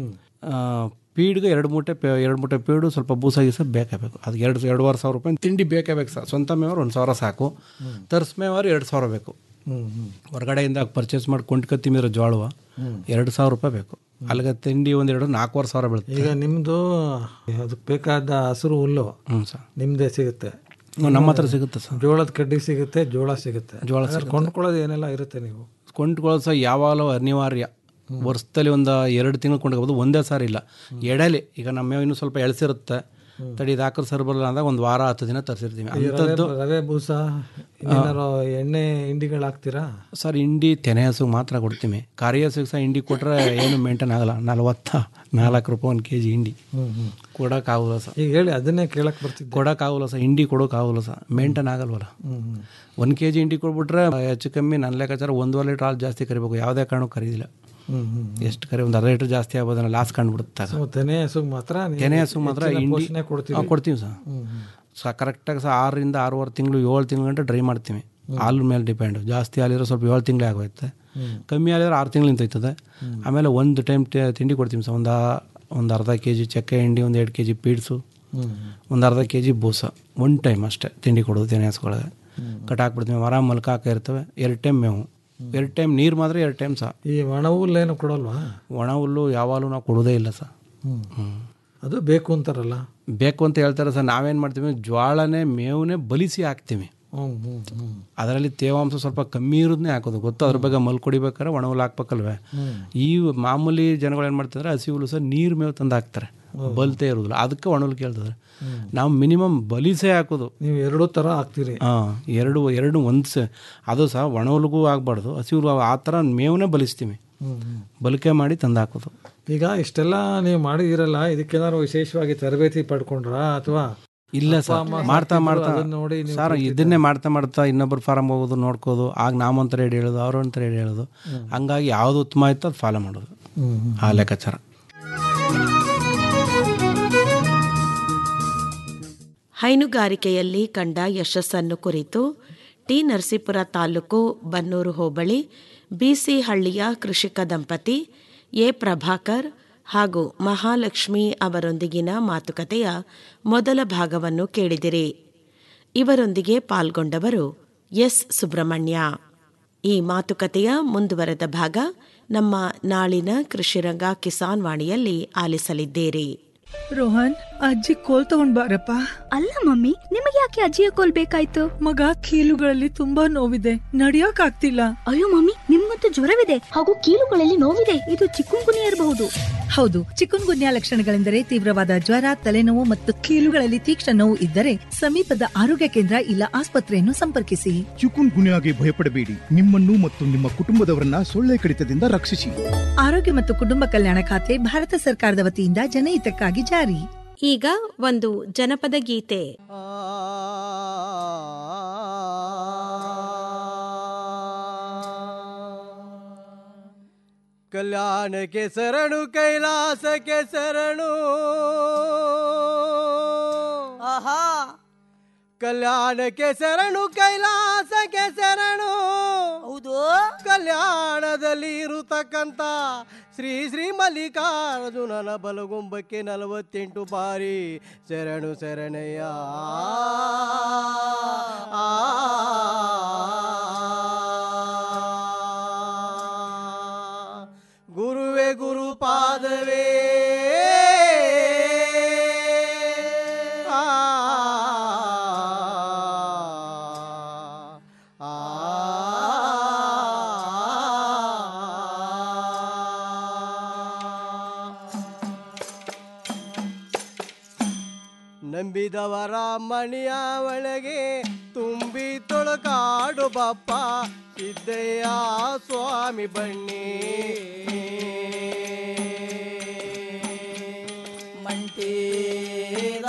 ಆ, ಪೀಡ್ಗೆ ಎರಡು ಮೂಟೆ ಪೇ ಎರಡು ಮೂಟೆ ಪೀಡು ಸ್ವಲ್ಪ ಬೂಸ ಗೀಸ ಬೇಕೇ ಬೇಕು ಅದು ಎರಡು ಎರಡುವರೆ ಸಾವಿರ ರೂಪಾಯಿ ತಿಂಡಿ ಬೇಕೇ ಬೇಕು ಸರ್ ಸ್ವಂತ ಮೇವರು ಒಂದು ಸಾವಿರ ಸಾಕು ತರ್ಸ್ ಮೇವಾರು ಎರಡು ಸಾವಿರ ಬೇಕು ಹೊರಗಡೆಯಿಂದ ಪರ್ಚೇಸ್ ಮಾಡಿ ಕೊಂಡ್ಕೊತೀಮಿದ್ರೆ ಜೋಳವ ಎರಡು ಸಾವಿರ ರೂಪಾಯಿ ಬೇಕು ಅಲ್ಲಿಗೆ ತಿಂಡಿ ಒಂದೆರಡು ನಾಲ್ಕೂವರೆ ಸಾವಿರ ಬೀಳುತ್ತೆ ಈಗ ನಿಮ್ಮದು ಅದಕ್ಕೆ ಬೇಕಾದ ಹಸಿರು ಹುಲ್ಲು ಹ್ಞೂ ಸರ್ ನಿಮ್ಮದೇ ಸಿಗುತ್ತೆ ನಮ್ಮ ಹತ್ರ ಸಿಗುತ್ತೆ ಸರ್ ಜೋಳದ ಕಡ್ಡಿ ಸಿಗುತ್ತೆ ಜೋಳ ಸಿಗುತ್ತೆ ಜೋಳ ಹಾಗಾದ್ರೆ ಕೊಂಡ್ಕೊಳ್ಳೋದು ಏನೆಲ್ಲ ಇರುತ್ತೆ ನೀವು ಕೊಂಡ್ಕೊಳ್ಳೋದು ಸಹ ಯಾವಾಗಲೂ ಅನಿವಾರ್ಯ ವರ್ಷದಲ್ಲಿ ಒಂದು ಎರಡು ತಿಂಗಳು ಕೊಂಡ್ಕೋಬೋದು ಒಂದೇ ಸಾರಿ ಇಲ್ಲ ಎಡೆಲಿ ಈಗ ನಮ್ಮ ಇನ್ನೂ ಸ್ವಲ್ಪ ಎಳ್ಸಿರುತ್ತೆ ತಡಿ ಇದು ಹಾಕಿದ್ರೆ ಸರ್ ಬರಲ್ಲ ಅಂದಾಗ ಒಂದು ವಾರ ಹತ್ತು ದಿನ ತರಿಸಿರ್ತೀವಿ ಈ ರವೆ ಅಂಥದ್ದು ರವೆ ಬೂಸ ಇನ್ನೇನಾರು ಎಣ್ಣೆ ಹಿಂಡಿಗಳು ಹಾಕ್ತೀರಾ ಸರ್ ಹಿಂಡಿ ತೆನೆ ಹಸುಗೆ ಮಾತ್ರ ಕೊಡ್ತೀವಿ ಕರಿ ಹಸುಗೆ ಸಹ ಹಿಂಡಿ ಕೊಟ್ಟರೆ ಏನು ಮೇಂಟೈನ್ ಆಗಲ್ಲ ನಲ್ವತ್ತ ನಾಲ್ಕು ರೂಪಾಯಿ ಒಂದು ಕೆ ಜಿ ಹಿಂಡಿ ಕೊಡೋಕ್ಕಾಗಲ್ಲ ಸರ್ ಈಗ ಹೇಳಿ ಅದನ್ನೇ ಕೇಳಕ್ ಬರ್ತಿದ್ದೆ ಕೊಡೋಕ್ಕಾಗಲ್ಲ ಸರ್ ಹಿಂಡಿ ಕೊಡೋಕ್ಕಾಗಲ್ಲ ಸರ್ ಮೇಂಟೈನ್ ಆಗಲ್ವಲ್ಲ ಒಂದು ಕೆ ಜಿ ಹಿಂಡಿ ಕೊಟ್ಬಿಟ್ರೆ ಹೆಚ್ಚು ಕಮ್ಮಿ ನನ್ನ ಲೆಕ್ಕಾಚಾರ ಒಂದೂವರೆ ಲೀಟ್ರ್ ಹಾಲು ಜಾಸ್ತಿ ಕರಿಬೇಕು ಯಾವುದೇ ಕಾರಣಕ್ಕೂ ಕರೀದಿಲ್ಲ ಹ್ಮ್ ಹ್ಮ್ ಎಷ್ಟು ಕರಿ ಒಂದು ಅರ್ಧ ಲೀಟ್ರ್ ಜಾಸ್ತಿ ಆಗ್ಬೋದನ್ನ ಲಾಸ್ ಕಂಡುಬಿಡುತ್ತೆ ಸೊ ತೆನೆ ಹಸುಗ್ ಮಾತ್ರ ನೀವು ತೆನೆ ಹಸು ಮಾತ್ರ ಹೆಚ್ಚಿನ ಹಿಂಡಿ ಪೋಷಣೆ ಕೊಡ್ತೀವಿ ಹಾಂ, ಕೊಡ್ತೀವಿ ಸರ್ ಹ್ಮ್, ಹ್ಮ್. ಸ ಕರೆಕ್ಟಾಗಿ ಸಹ ಆರರಿಂದ ಆರೂವರೆ ತಿಂಗಳು ಏಳು ತಿಂಗಳು ಗಂಟೆ ಡ್ರೈ ಮಾಡ್ತೀವಿ ಹಾಲು ಮೇಲೆ ಡಿಪೆಂಡ್ ಜಾಸ್ತಿ ಹಾಲಿದ್ರೆ ಸ್ವಲ್ಪ ಏಳು ತಿಂಗಳೇ ಆಗೋಯ್ತೆ ಕಮ್ಮಿ ಹಾಲಿದ್ರೆ ಆರು ತಿಂಗಳು ನಿಂತೈತದೆ ಆಮೇಲೆ ಒಂದು ಟೈಮ್ ತಿಂಡಿ ಕೊಡ್ತೀವಿ ಸರ್ ಒಂದು ಒಂದು ಅರ್ಧ ಕೆ ಜಿ ಚಕ್ಕೆ ಹಿಂಡಿ ಒಂದು ಎರಡು ಕೆ ಜಿ ಪೀಡ್ಸು ಒಂದು ಅರ್ಧ ಕೆ ಜಿ ಬೂಸ ಒನ್ ಟೈಮ್ ಅಷ್ಟೇ ತಿಂಡಿ ಕೊಡೋದು ತೆನೆ ಹಸುಗಳಿಗೆ ಕಟ್ ಹಾಕ್ಬಿಡ್ತೀವಿ ಮರ ಮಲ್ಕ ಹಾಕ ಇರ್ತವೆ ಎರಡು ಟೈಮ್ ಮೇವು ಎರಡು ಟೈಮ್ ನೀರು ಮಾತ್ರ ಎರಡು ಟೈಮ್ ಸಹ ಈ ಒಣ ಹುಲ್ಲೇನು ಕೊಡಲ್ವಾ ಒಣ ಹುಲ್ಲು ಯಾವಾಗಲೂ ನಾವು ಕೊಡೋದೇ ಇಲ್ಲ ಸರ್ ಹ್ಞೂ ಅದು ಬೇಕು ಅಂತಾರಲ್ಲ ಬೇಕು ಅಂತ ಹೇಳ್ತಾರೆ ಸರ್ ನಾವೇನು ಮಾಡ್ತೀವಿ ಜ್ವಾಳನೇ ಮೇವನ್ನೇ ಬಲಿಸಿ ಹಾಕ್ತೀವಿ ಹ್ಮ್ ಹ್ಮ್ ಹ್ಮ್ ಅದರಲ್ಲಿ ತೇವಾಂಶ ಸ್ವಲ್ಪ ಕಮ್ಮಿ ಇರೋದನ್ನೇ ಹಾಕೋದು ಗೊತ್ತು ಅದ್ರ ಬಗ್ಗೆ ಮಲ್ ಕುಡಿಬೇಕಾದ್ರೆ ಒಣ ಹುಲ್ಲು ಹಾಕ್ಬೇಕಲ್ವೇ ಈ ಮಾಮೂಲಿ ಜನಗಳು ಏನು ಮಾಡ್ತಿದ್ರೆ ಹಸಿ ಹುಲ್ಲು ಸಹ ನೀರು ಮೇವು ತಂದು ಹಾಕ್ತಾರೆ ಬಲ್ತೇ ಇರೋದಿಲ್ಲ ಅದಕ್ಕೆ ಒಣ ಹುಲ್ಲು ಕೇಳ್ತಿದ್ರೆ ನಾವು ಮಿನಿಮಮ್ ಬಲಿಸೇ ಹಾಕೋದು ನೀವು ಎರಡೂ ಥರ ಹಾಕ್ತೀರಿ ಹಾಂ ಎರಡು ಎರಡು ಒಂದು ಸ ಅದು ಸಹ ಒಣ ಹುಲ್ಗೂ ಆಗಬಾರ್ದು ಹಸಿ ಹುಲ್ಲು ಆ ಥರ ಮೇವನ್ನೇ ಬಲಿಸ್ತೀವಿ ಹ್ಮ್ ಹ್ಮ್ ಬಲಿಕೆ ಮಾಡಿ ತಂದು ಹಾಕೋದು ಈಗ ಇಷ್ಟೆಲ್ಲ ನೀವು ಮಾಡಿದಿರಲ್ಲ ಇದಕ್ಕೇನಾದ್ರು ವಿಶೇಷವಾಗಿ ತರಬೇತಿ ಪಡ್ಕೊಂಡ್ರಾ ಅಥವಾ ಇಲ್ಲ ಅಪ್ಪ ಸರ್ ಅಮ್ಮ ಮಾಡ್ತಾ ಸಾಕಿದ್ರು, ಮಾಡ್ತಾ ಅದನ್ನ ನೋಡಿ ನೀವು ಸರ್ ಇದನ್ನೇ ಮಾಡ್ತಾ ಮಾಡ್ತಾ ಇನ್ನೊಬ್ಬರು ಫಾರಮ್ ಹೋಗೋದು ನೋಡ್ಕೋದು ಆಗ ನಾವಂತರ ಹೇಳಿ ಹೇಳೋದು ಅವ್ರ ಒಂಥರ ಹೇಳಿ ಹೇಳೋದು ಹಂಗಾಗಿ ಯಾವುದು ಉತ್ತಮ ಆಯ್ತು ಅದು ಫಾಲೋ ಮಾಡೋದು ಹ್ಮ್ ಹ್ಮ್. ಆ ಲೆಕ್ಕಾಚಾರ ಹೈನುಗಾರಿಕೆಯಲ್ಲಿ ಕಂಡ ಯಶಸ್ಸನ್ನು ಕುರಿತು ಟಿ ನರಸೀಪುರ ತಾಲೂಕು ಬನ್ನೂರು ಹೋಬಳಿ ಬಿಸಿ ಹಳ್ಳಿಯ ಕೃಷಿಕ ದಂಪತಿ ಎ ಪ್ರಭಾಕರ್ ಹಾಗೂ ಮಹಾಲಕ್ಷ್ಮಿ ಅವರೊಂದಿಗಿನ ಮಾತುಕತೆಯ ಮೊದಲ ಭಾಗವನ್ನು ಕೇಳಿದಿರಿ ಇವರೊಂದಿಗೆ ಪಾಲ್ಗೊಂಡವರು ಎಸ್ ಸುಬ್ರಹ್ಮಣ್ಯ ಈ ಮಾತುಕತೆಯ ಮುಂದುವರೆದ ಭಾಗ ನಮ್ಮ ನಾಳಿನ ಕೃಷಿರಂಗ ಕಿಸಾನ್ ವಾಣಿಯಲ್ಲಿ ಆಲಿಸಲಿದ್ದೀರಿ ರೋಹನ್ ಅಜ್ಜಿ ಕೋಲ್ ತಗೊಂಡ್ ಬಾರಪ್ಪ ಅಲ್ಲ ಮಮ್ಮಿ ನಿಮಗೆ ಯಾಕೆ ಅಜ್ಜಿಯ ಕೋಲ್ ಬೇಕಾಯ್ತು ಮಗ ಕೀಲುಗಳಲ್ಲಿ ತುಂಬಾ ನೋವಿದೆ ನಡಿಯಕ್ ಆಗ್ತಿಲ್ಲ ಅಯ್ಯೋ ಮಮ್ಮಿ ನಿಮ್ಗಂತೂ ಜ್ವರವಿದೆ ಹಾಗೂ ಕೀಲುಗಳಲ್ಲಿ ನೋವಿದೆ ಇದು ಚಿಕ್ಕುಂಗುನಿ ಇರಬಹುದು ಹೌದು ಚಿಕುನ್ ಗುನ್ಯಾ ಲಕ್ಷಣಗಳೆಂದರೆ ತೀವ್ರವಾದ ಜ್ವರ ತಲೆನೋವು ಮತ್ತು ಕೀಲುಗಳಲ್ಲಿ ತೀಕ್ಷ್ಣ ನೋವು ಇದ್ದರೆ ಸಮೀಪದ ಆರೋಗ್ಯ ಕೇಂದ್ರ ಇಲ್ಲ ಆಸ್ಪತ್ರೆಯನ್ನು ಸಂಪರ್ಕಿಸಿ ಚಿಕುನ್ ಗುನ್ಯಾಗೆ ಭಯಪಡಬೇಡಿ ನಿಮ್ಮನ್ನು ಮತ್ತು ನಿಮ್ಮ ಕುಟುಂಬದವರನ್ನ ಸೊಳ್ಳೆ ಕಡಿತದಿಂದ ರಕ್ಷಿಸಿ ಆರೋಗ್ಯ ಮತ್ತು ಕುಟುಂಬ ಕಲ್ಯಾಣ ಖಾತೆ ಭಾರತ ಸರ್ಕಾರದ ವತಿಯಿಂದ ಜನಹಿತಕ್ಕಾಗಿ ಜಾರಿ ಈಗ ಒಂದು ಜನಪದ ಗೀತೆ ಕಲ್ಯಾಣಕ್ಕೆ ಶರಣು ಕೈಲಾಸಕ್ಕೆ ಶರಣು ಆಹಾ ಕಲ್ಯಾಣಕ್ಕೆ ಶರಣು ಕೈಲಾಸಕ್ಕೆ ಶರಣು ಹೌದು ಕಲ್ಯಾಣದಲ್ಲಿ ಇರತಕ್ಕಂತ ಶ್ರೀ ಶ್ರೀ ಮಲ್ಲಿಕಾರ್ಜುನನ ಬಲಗುಂಬಕ್ಕೆ ನಲವತ್ತೆಂಟು ಬಾರಿ ಶರಣು ಶರಣಯ್ಯ ಆ ಗುರುವೆ ಗುರು ಪಾದವೇ ಆ, ಆ, ನಂಬಿದವರ ಮಣಿಯ ಒಳಗೆ ತುಂಬಿ ತೊಳಕಾಡು ಬಪ್ಪ ಸಿದ್ದಯ್ಯ ಸ್ವಾಮಿ ಬನ್ನಿ ಮಂಟೇದ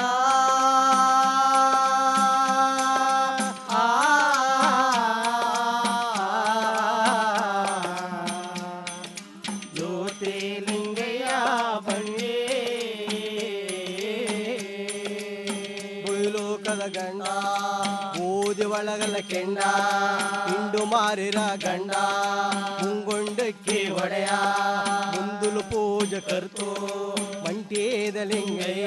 ಜ್ಯೋತಿಲಿಂಗಯ್ಯ ಬನ್ನಿ ಭೂಲೋಕದ ಗಂಡ ಓದಿ ಒಳಗಲ ಕೆಂಡ ಇಂಡು ಮಾರಿರ ಗಂಡ ಮುಂಗೊಂಡಕ್ಕೆ ಒಡೆಯ ಮುಂದುಲು ಪೂಜೆ ಕರ್ತು ಮಂಟೇದ ಲಿಂಗಯ್ಯ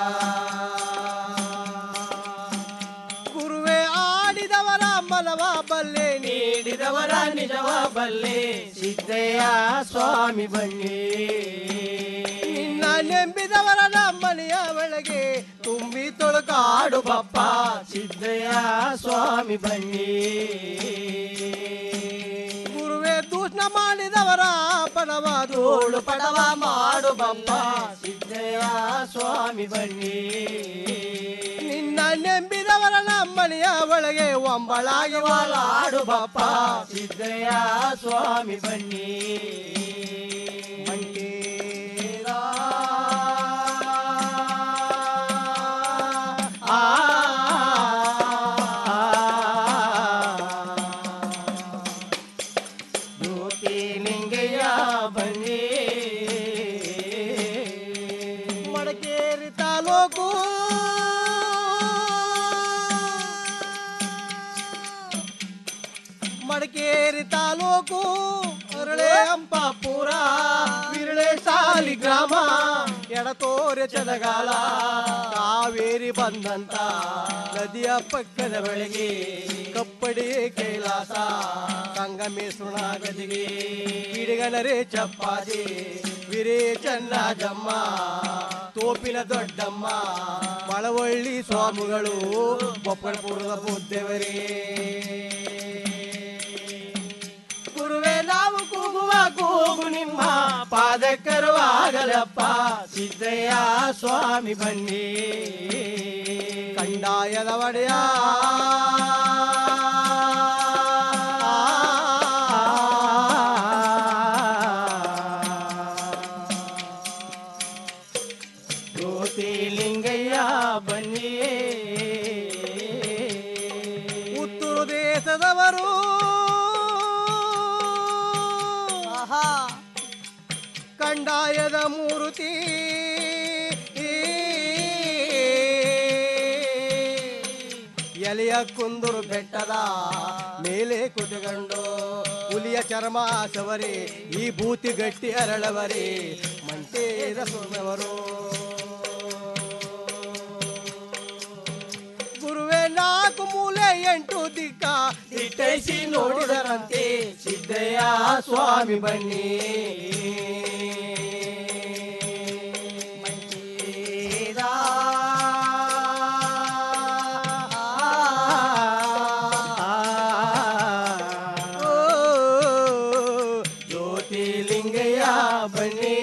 ಗುರುವೆ ಆಡಿದವರ ಮನವ ಬಲ್ಲೆ ನೀಡಿದವರ ನಿಜವ ಬಲ್ಲೆ ಸಿದ್ದಯ್ಯ ಸ್ವಾಮಿ ಬನ್ನಿ ನಿನ್ನ ನೆಂಬಿದವರ ನಮ್ಮನೆಯ ಒಳಗೆ ತುಂಬಿ ತೊಳಕಾಡು ಬಪ್ಪ ಸಿದ್ದಯ್ಯ ಸ್ವಾಮಿ ಬನ್ನಿ ಗುರುವೆ ದೂಷ್ಣ ಮಾಡಿದವರ ಪಡವ ಧೂಳು ಪಡವ ಮಾಡು ಬಪ್ಪ ಸಿದ್ದಯ್ಯ ಸ್ವಾಮಿ ಬನ್ನಿ ನಿನ್ನ ನೆಂಬಿದವರ ನಮ್ಮನೆಯ ಒಳಗೆ ಒಂಬಳಾಗಿ ವಾಲಾಡು ಬಪ್ಪ ಸಿದ್ದಯ್ಯ ಸ್ವಾಮಿ ಬನ್ನಿ ಮಂಟೇರ ಆ ಜ್ಯೋತಿಲಿಂಗಯ್ಯ ಬನ್ನಿ ಮಡಕೇರಿ ತಾಲೂಕು ಮಡಕೇರಿ ತಾಲೂಕು ಅರಳೆ ಅಂಪಾಪುರ ವಿರಳೆ ಸಾಲಿ ಗ್ರಾಮ ಎಡತೋರೆ ಚದಗಾಲ ಕಾವೇರಿ ಬಂದಂತ ನದಿಯ ಪಕ್ಕದ ಬೆಳಗ್ಗೆ ಕಪ್ಪಡಿ ಕೈಲಾಸ ಸಂಗಮೇಶ್ವರ ಗದಿಗೆ ಕಿಡಿಗನರೇ ಚಪ್ಪಾದಿ ವಿರೇ ಚನ್ನಜಮ್ಮ ತೋಪಿನ ದೊಡ್ಡಮ್ಮ ಮಳವಳ್ಳಿ ಸ್ವಾಮಿಗಳು ಬೊಪ್ಪಳಪುರದ ಬುದ್ಧವರೇ ಗುರುವೆ ನಾವು ಕೂಗುವ ಕೂಗು ನಿಮ್ಮ ಪಾದಕರುವಾಗಲಪ್ಪ ಸಿದ್ದಯ್ಯ ಸ್ವಾಮಿ ಬನ್ನಿ ಕಂಡಾಯದ ಒಡೆಯ ಜ್ಯೋತಿಲಿಂಗಯ್ಯ ಬನ್ನಿ ಉತ್ತರ ದೇಶದವರು ಕಂಡಾಯದ ಮೂರುತಿ ಎಲೆಯ ಕುಂದೂರು ಬೆಟ್ಟದ ಮೇಲೆ ಕುತುಕೊಂಡು ಹುಲಿಯ ಚರ್ಮ ಸವರೆ ಈ ಭೂತಿ ಗಟ್ಟಿ ಅರಳವರೆ ಮಂಟೇರ ಸೋಮವರು ಗುರುವೆ ನಾಲ್ಕು ಮೂಲೆ ಎಂಟು ದಿಕ್ಕ ದಿಟ್ಟೈಸಿ ನೋಡಿದರಂತೆ ಸಿದ್ದಯ್ಯ ಸ್ವಾಮಿ ಬನ್ನಿ ಓ, ಜ್ಯೋತಿಲಿಂಗಯ್ಯ ಬನ್ನಿ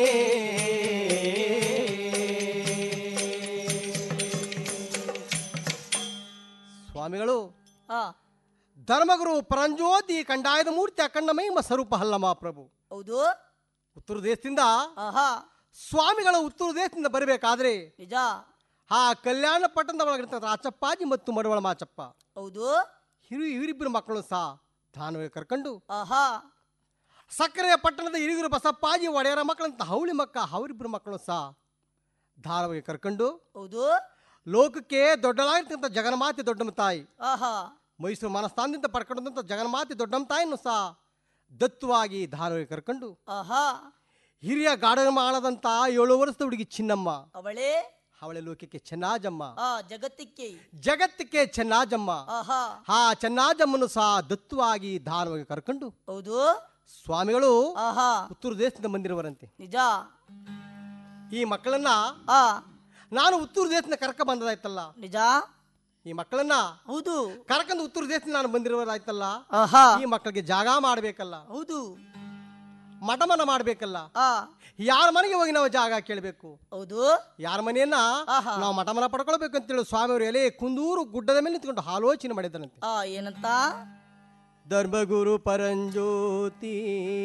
ಸ್ವಾಮಿಗಳು ಧರ್ಮಗುರು ಪರಂಜ್ಯೋತಿ ಕಂಡಾಯದ ಮೂರ್ತಿ ಅಖಂಡಮೈ ಸ್ವರೂಪ ಹಲ್ಲಮ ಪ್ರಭು ಹೌದು ಉತ್ತರ ದೇಶದಿಂದ ಆಹಾ ಸ್ವಾಮಿಗಳು ಉತ್ತರ ದೇಶದಿಂದ ಬರಬೇಕಾದ್ರೆ ನಿಜ ಆ ಕಲ್ಯಾಣ ಪಟ್ಟಣದ ಒಳಗಿರ್ತಕ್ಕಂಥ ಆಚಪ್ಪಾಜಿ ಮತ್ತು ಮಡವಳ ಮಾಚಪ್ಪ ಹೌದು ಹಿರು ಇವರಿಬ್ಬರು ಮಕ್ಕಳು ಸಹ ದಾನವೇ ಕರ್ಕೊಂಡು ಆಹಾ ಸಕ್ಕರೆಯ ಪಟ್ಟಣದ ಹಿರಿಯೂರು ಬಸಪ್ಪಾಜಿ ಒಡೆಯರ ಮಕ್ಕಳಂತ ಹೌಳಿ ಮಕ್ಕ ಅವರಿಬ್ಬರು ಮಕ್ಕಳು ಸಹ ಧಾರಾವಾಹಿ ಕರ್ಕೊಂಡು ಹೌದು ಲೋಕಕ್ಕೆ ದೊಡ್ಡಲಾಗಿರ್ತಕ್ಕಂಥ ಜಗನ್ಮಾತೆ ದೊಡ್ಡಮ್ಮ ತಾಯಿ ಆಹಾ ಮೈಸೂರು ಮನಸ್ಥಾನದಿಂದ ಪಡ್ಕೊಂಡಂಥ ಜಗನ್ಮಾತೆ ದೊಡ್ಡಮ್ಮ ತಾಯಿಯನ್ನು ಸಹ ದತ್ತವಾಗಿ ಧಾರಾವಾಹಿ ಕರ್ಕೊಂಡು ಆಹಾ ಹಿರಿಯ ಗಾರ್ಡನ್ ಮಾಡದಂತ ಏಳು ವರ್ಷದ ಹುಡುಗಿ ಚಿನ್ನಮ್ಮ ಅವಳೇ ಅವಳ ಲೋಕಕ್ಕೆ ಚೆನ್ನಾಜಮ್ಮ ಆ ಜಗತ್ತಿಕ್ಕೆ ಜಗತ್ತಿಗೆ ಚೆನ್ನಾಜಮ್ಮ ಆಹಾ ಆ ಚೆನ್ನಾಜಮ್ಮನು ಸಹ ದತ್ತವಾಗಿ ಧಾರಾವಾಹಿ ಕರ್ಕೊಂಡು ಹೌದು ಸ್ವಾಮಿಗಳು ಆಹಾ ಉತ್ತರ ದೇಶದಿಂದ ಬಂದಿರುವರಂತೆ ನಿಜ ಈ ಮಕ್ಕಳನ್ನ ಆ ನಾನು ಉತ್ತರ ದೇಶದಿಂದ ಕರ್ಕ ಬಂದದಾಯ್ತಲ್ಲ ನಿಜ ಈ ಮಕ್ಕಳನ್ನ ಹೌದು ಕರ್ಕೊಂಡು ಉತ್ತರ ದೇಶದಿಂದ ನಾನು ಬಂದಿರುವುದಾಯ್ತಲ್ಲ ಆಹಾ ಈ ಮಕ್ಕಳಿಗೆ ಜಾಗ ಮಾಡ್ಬೇಕಲ್ಲ ಹೌದು ಮಠಮನ ಮಾಡ್ಬೇಕಲ್ಲ ಆ ಯಾರ ಮನೆಗೆ ಹೋಗಿ ನಾವು ಜಾಗ ಕೇಳಬೇಕು ಹೌದು ಯಾರ ಮನೆಯನ್ನ ನಾವು ಮಠಮನ ಪಡ್ಕೊಳ್ಬೇಕು ಅಂತೇಳಿ ಸ್ವಾಮಿಯವರು ಎಲೆ ಕುಂದೂರು ಗುಡ್ಡದ ಮೇಲೆ ನಿಂತ್ಕೊಂಡು ಆಲೋಚನೆ ಮಾಡಿದ್ದರಂತೆ ಆ ಏನಂತ ಧರ್ಮಗುರು ಪರಂಜ್ಯೋತಿ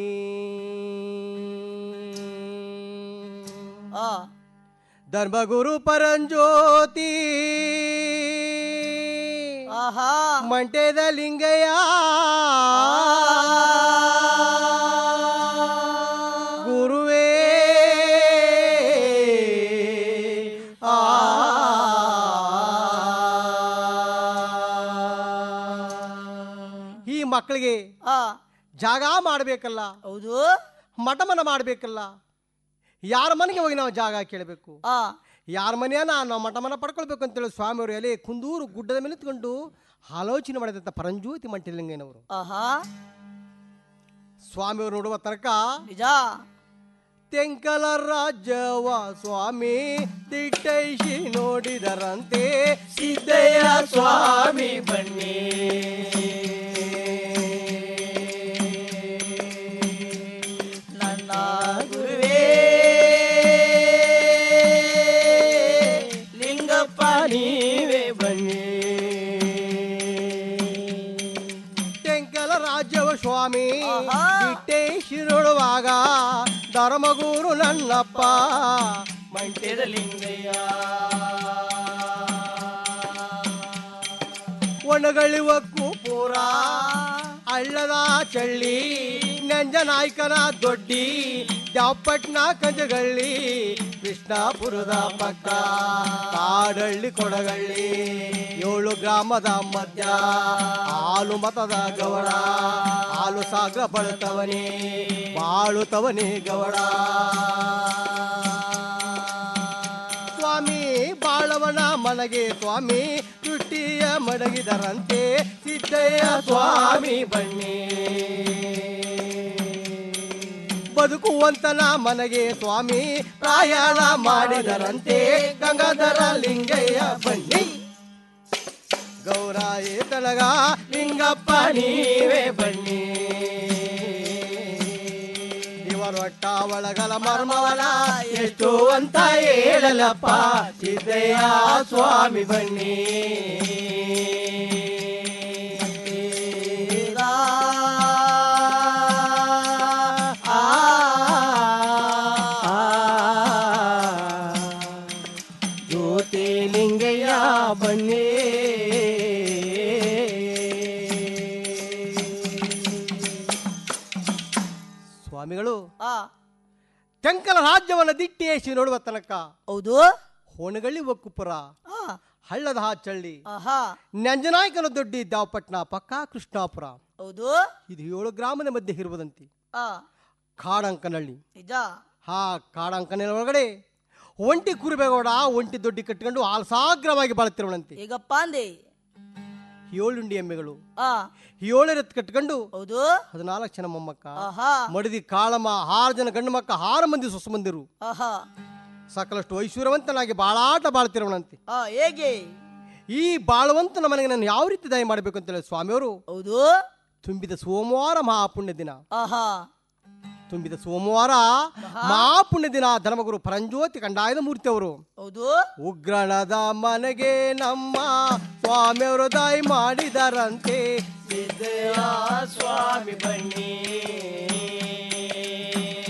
ಆ ಧರ್ಮಗುರು ಪರಂಜ್ಯೋತಿ ಆಹಾ ಮಂಟೇದ ಲಿಂಗಯ್ಯ ಗುರುವೇ ಆ ಈ ಮಕ್ಕಳಿಗೆ ಆ ಜಾಗ ಮಾಡಬೇಕಲ್ಲ ಹೌದು ಮಠಮನ ಮಾಡಬೇಕಲ್ಲ ಯಾರ ಮನೆಗೆ ಹೋಗಿ ನಾವು ಜಾಗ ಕೇಳಬೇಕು ಆ ಯಾರ ಮನೆಯನ್ನ ನಾವು ಮಠಮನ ಪಡ್ಕೊಳ್ಬೇಕು ಅಂತೇಳಿ ಸ್ವಾಮಿಯವರು ಎಲೆ ಕುಂದೂರು ಗುಡ್ಡದ ಮೇಲೆ ನಿಂತ್ಕೊಂಡು ಆಲೋಚನೆ ಮಾಡಿದಂಥ ಪರಂಜ್ಯೋತಿ ಮಂಟಿಲಿಂಗಯ್ಯನವರು ಆಹಾ ಸ್ವಾಮಿಯವರು ನೋಡುವ ತನಕ ನಿಜ ತೆಂಕಲ ರಾಜವ ಸ್ವಾಮಿ ದಿಟ್ಟೈಸಿ ನೋಡಿದರಂತೆ ಸಿದ್ದಯ್ಯ ಸ್ವಾಮಿ ಬನ್ನಿ ನನ್ನ ಗುರುವೇ ಲಿಂಗಪ್ಪ ನೀವೇ ಬನ್ನಿ ತೆಂಕಲ ರಾಜ್ಯವ ಸ್ವಾಮಿ ಆಹಾ. ದಿಟ್ಟೈಸಿ ನೋಡುವಾಗ ಧರ್ಮಗುರು ನನ್ನಪ್ಪ ಮಂಟೆದ ಲಿಂಗಯ್ಯ ಒಣಗಳಿವಕ್ಕೂ ಪೂರ ಹಳ್ಳದ ಚಳ್ಳಿ ನಂಜನಾಯ್ಕನ ದೊಡ್ಡಿ ದ್ಯಾಪಟ್ನ ಕಂಜಗಳ್ಳಿ ಕೃಷ್ಣಾಪುರದ ಪಕ್ಕ ಕಾಡಳ್ಳಿ ಕೊಡಗಳ್ಳಿ ಏಳು ಗ್ರಾಮದ ಮಧ್ಯ ಹಾಲು ಮತದ ಗವಡ ಹಾಲು ಸಾಗ್ರ ಬಳತವನೇ ಬಾಳುತ್ತವನೇ ಗವಡ ಸ್ವಾಮಿ ಬಾಳವನ ಮನಗೆ ಸ್ವಾಮಿ ತುಟ್ಟಿಯ ಮಡಗಿದರಂತೆ ಸಿದ್ದಯ್ಯ ಸ್ವಾಮಿ ಬನ್ನಿ ಬದುಕುವಂತನ ಮನೆಗೆ ಸ್ವಾಮಿ ಪ್ರಯಾಣ ಮಾಡಿದರಂತೆ ಗಂಗಾಧರ ಲಿಂಗಯ್ಯ ಬನ್ನಿ ಗೌರಾಯ ತಳಗ ಲಿಂಗಪ್ಪ ನೀವೇ ಬನ್ನಿ ಇವರೊಟ್ಟ ಒಳಗಲ ಮರ್ಮವಲ ಎಷ್ಟು ಅಂತ ಹೇಳಲಪ್ಪ ಸಿದ್ದಯ್ಯ ಸ್ವಾಮಿ ಬನ್ನಿ ಆ, ಆ, ಜ್ಯೋತಿಲಿಂಗಯ್ಯ ಬನ್ನಿ ಸ್ವಾಮಿಗಳು ಆ ತೆಂಕಲ ರಾಜ್ಯವನ್ನ ದಿಟ್ಟೇಸಿ ನೋಡುವ ತನಕ ಹೌದು ಹೋಣಗಳ್ಳಿ ಒಕ್ಕುಪುರ ಆ ಹಳ್ಳದ ಹಾಚಳ್ಳಿ ಆಹಾ ನಂಜನಾಯಕನ ದೊಡ್ಡಿ ದಾವಪಟ್ನ ಪಕ್ಕ ಕೃಷ್ಣಾಪುರ ಹೌದು ಇದು ಏಳು ಗ್ರಾಮದ ಮಧ್ಯೆ ಇರುವುದಂತೆ ಆ ಕಾಡಂಕನಹಳ್ಳಿ ನಿಜ ಹಾ ಕಾಡಂಕನ ಒಳಗಡೆ ಒಂಟಿ ಕುರುಬೇಗೌಡ ಒಂಟಿ ದೊಡ್ಡಿ ಕಟ್ಕೊಂಡು ಆಲ್ಸಾಗ್ರವಾಗಿ ಬಾಳುತ್ತಿರುವಳಂತೆ ಈಗಪ್ಪ ಅಂದೆ ಏಳುಂಡಿ ಎಮ್ಮೆಗಳು ಆ ಏಳು ರತ್ ಕಟ್ಕೊಂಡು ಹೌದು ಹದಿನಾಲ್ಕು ಜನ ಮೊಮ್ಮಕ್ಕ ಆಹಾ ಮಡದಿ ಕಾಳಮ್ಮ ಆರು ಜನ ಗಂಡು ಮಕ್ಕ ಆರು ಮಂದಿ ಸೊಸು ಮಂದಿರು ಆಹಾ ಸಾಕಷ್ಟು ಐಶ್ವರ್ಯವಂತನಾಗಿ ಬಾಳಾಟ ಬಾಳ್ತಿರುವನಂತೆ ಆ ಹೇಗೆ ಈ ಬಾಳುವಂತನ ಮನೆಗೆ ನಾನು ಯಾವ ರೀತಿ ದಯ ಮಾಡಬೇಕು ಅಂತೇಳಿ ಸ್ವಾಮಿಯವರು ಹೌದು ತುಂಬಿದ ಸೋಮವಾರ ಮಹಾಪುಣ್ಯ ದಿನ ಆಹಾ ತುಂಬಿದ ಸೋಮವಾರ ಮಹಾಪುಣ್ಯ ದಿನ ಧರ್ಮಗುರು ಪರಂಜ್ಯೋತಿ ಕಂಡಾಯದ ಮೂರ್ತಿ ಅವರು ಹೌದು ಉಗ್ರಣದ ಮನೆಗೆ ನಮ್ಮ ಸ್ವಾಮಿಯವರು ದಯ ಮಾಡಿದರಂತೆ ಸಿದ್ದಯ್ಯ ಸ್ವಾಮಿ ಬನ್ನಿ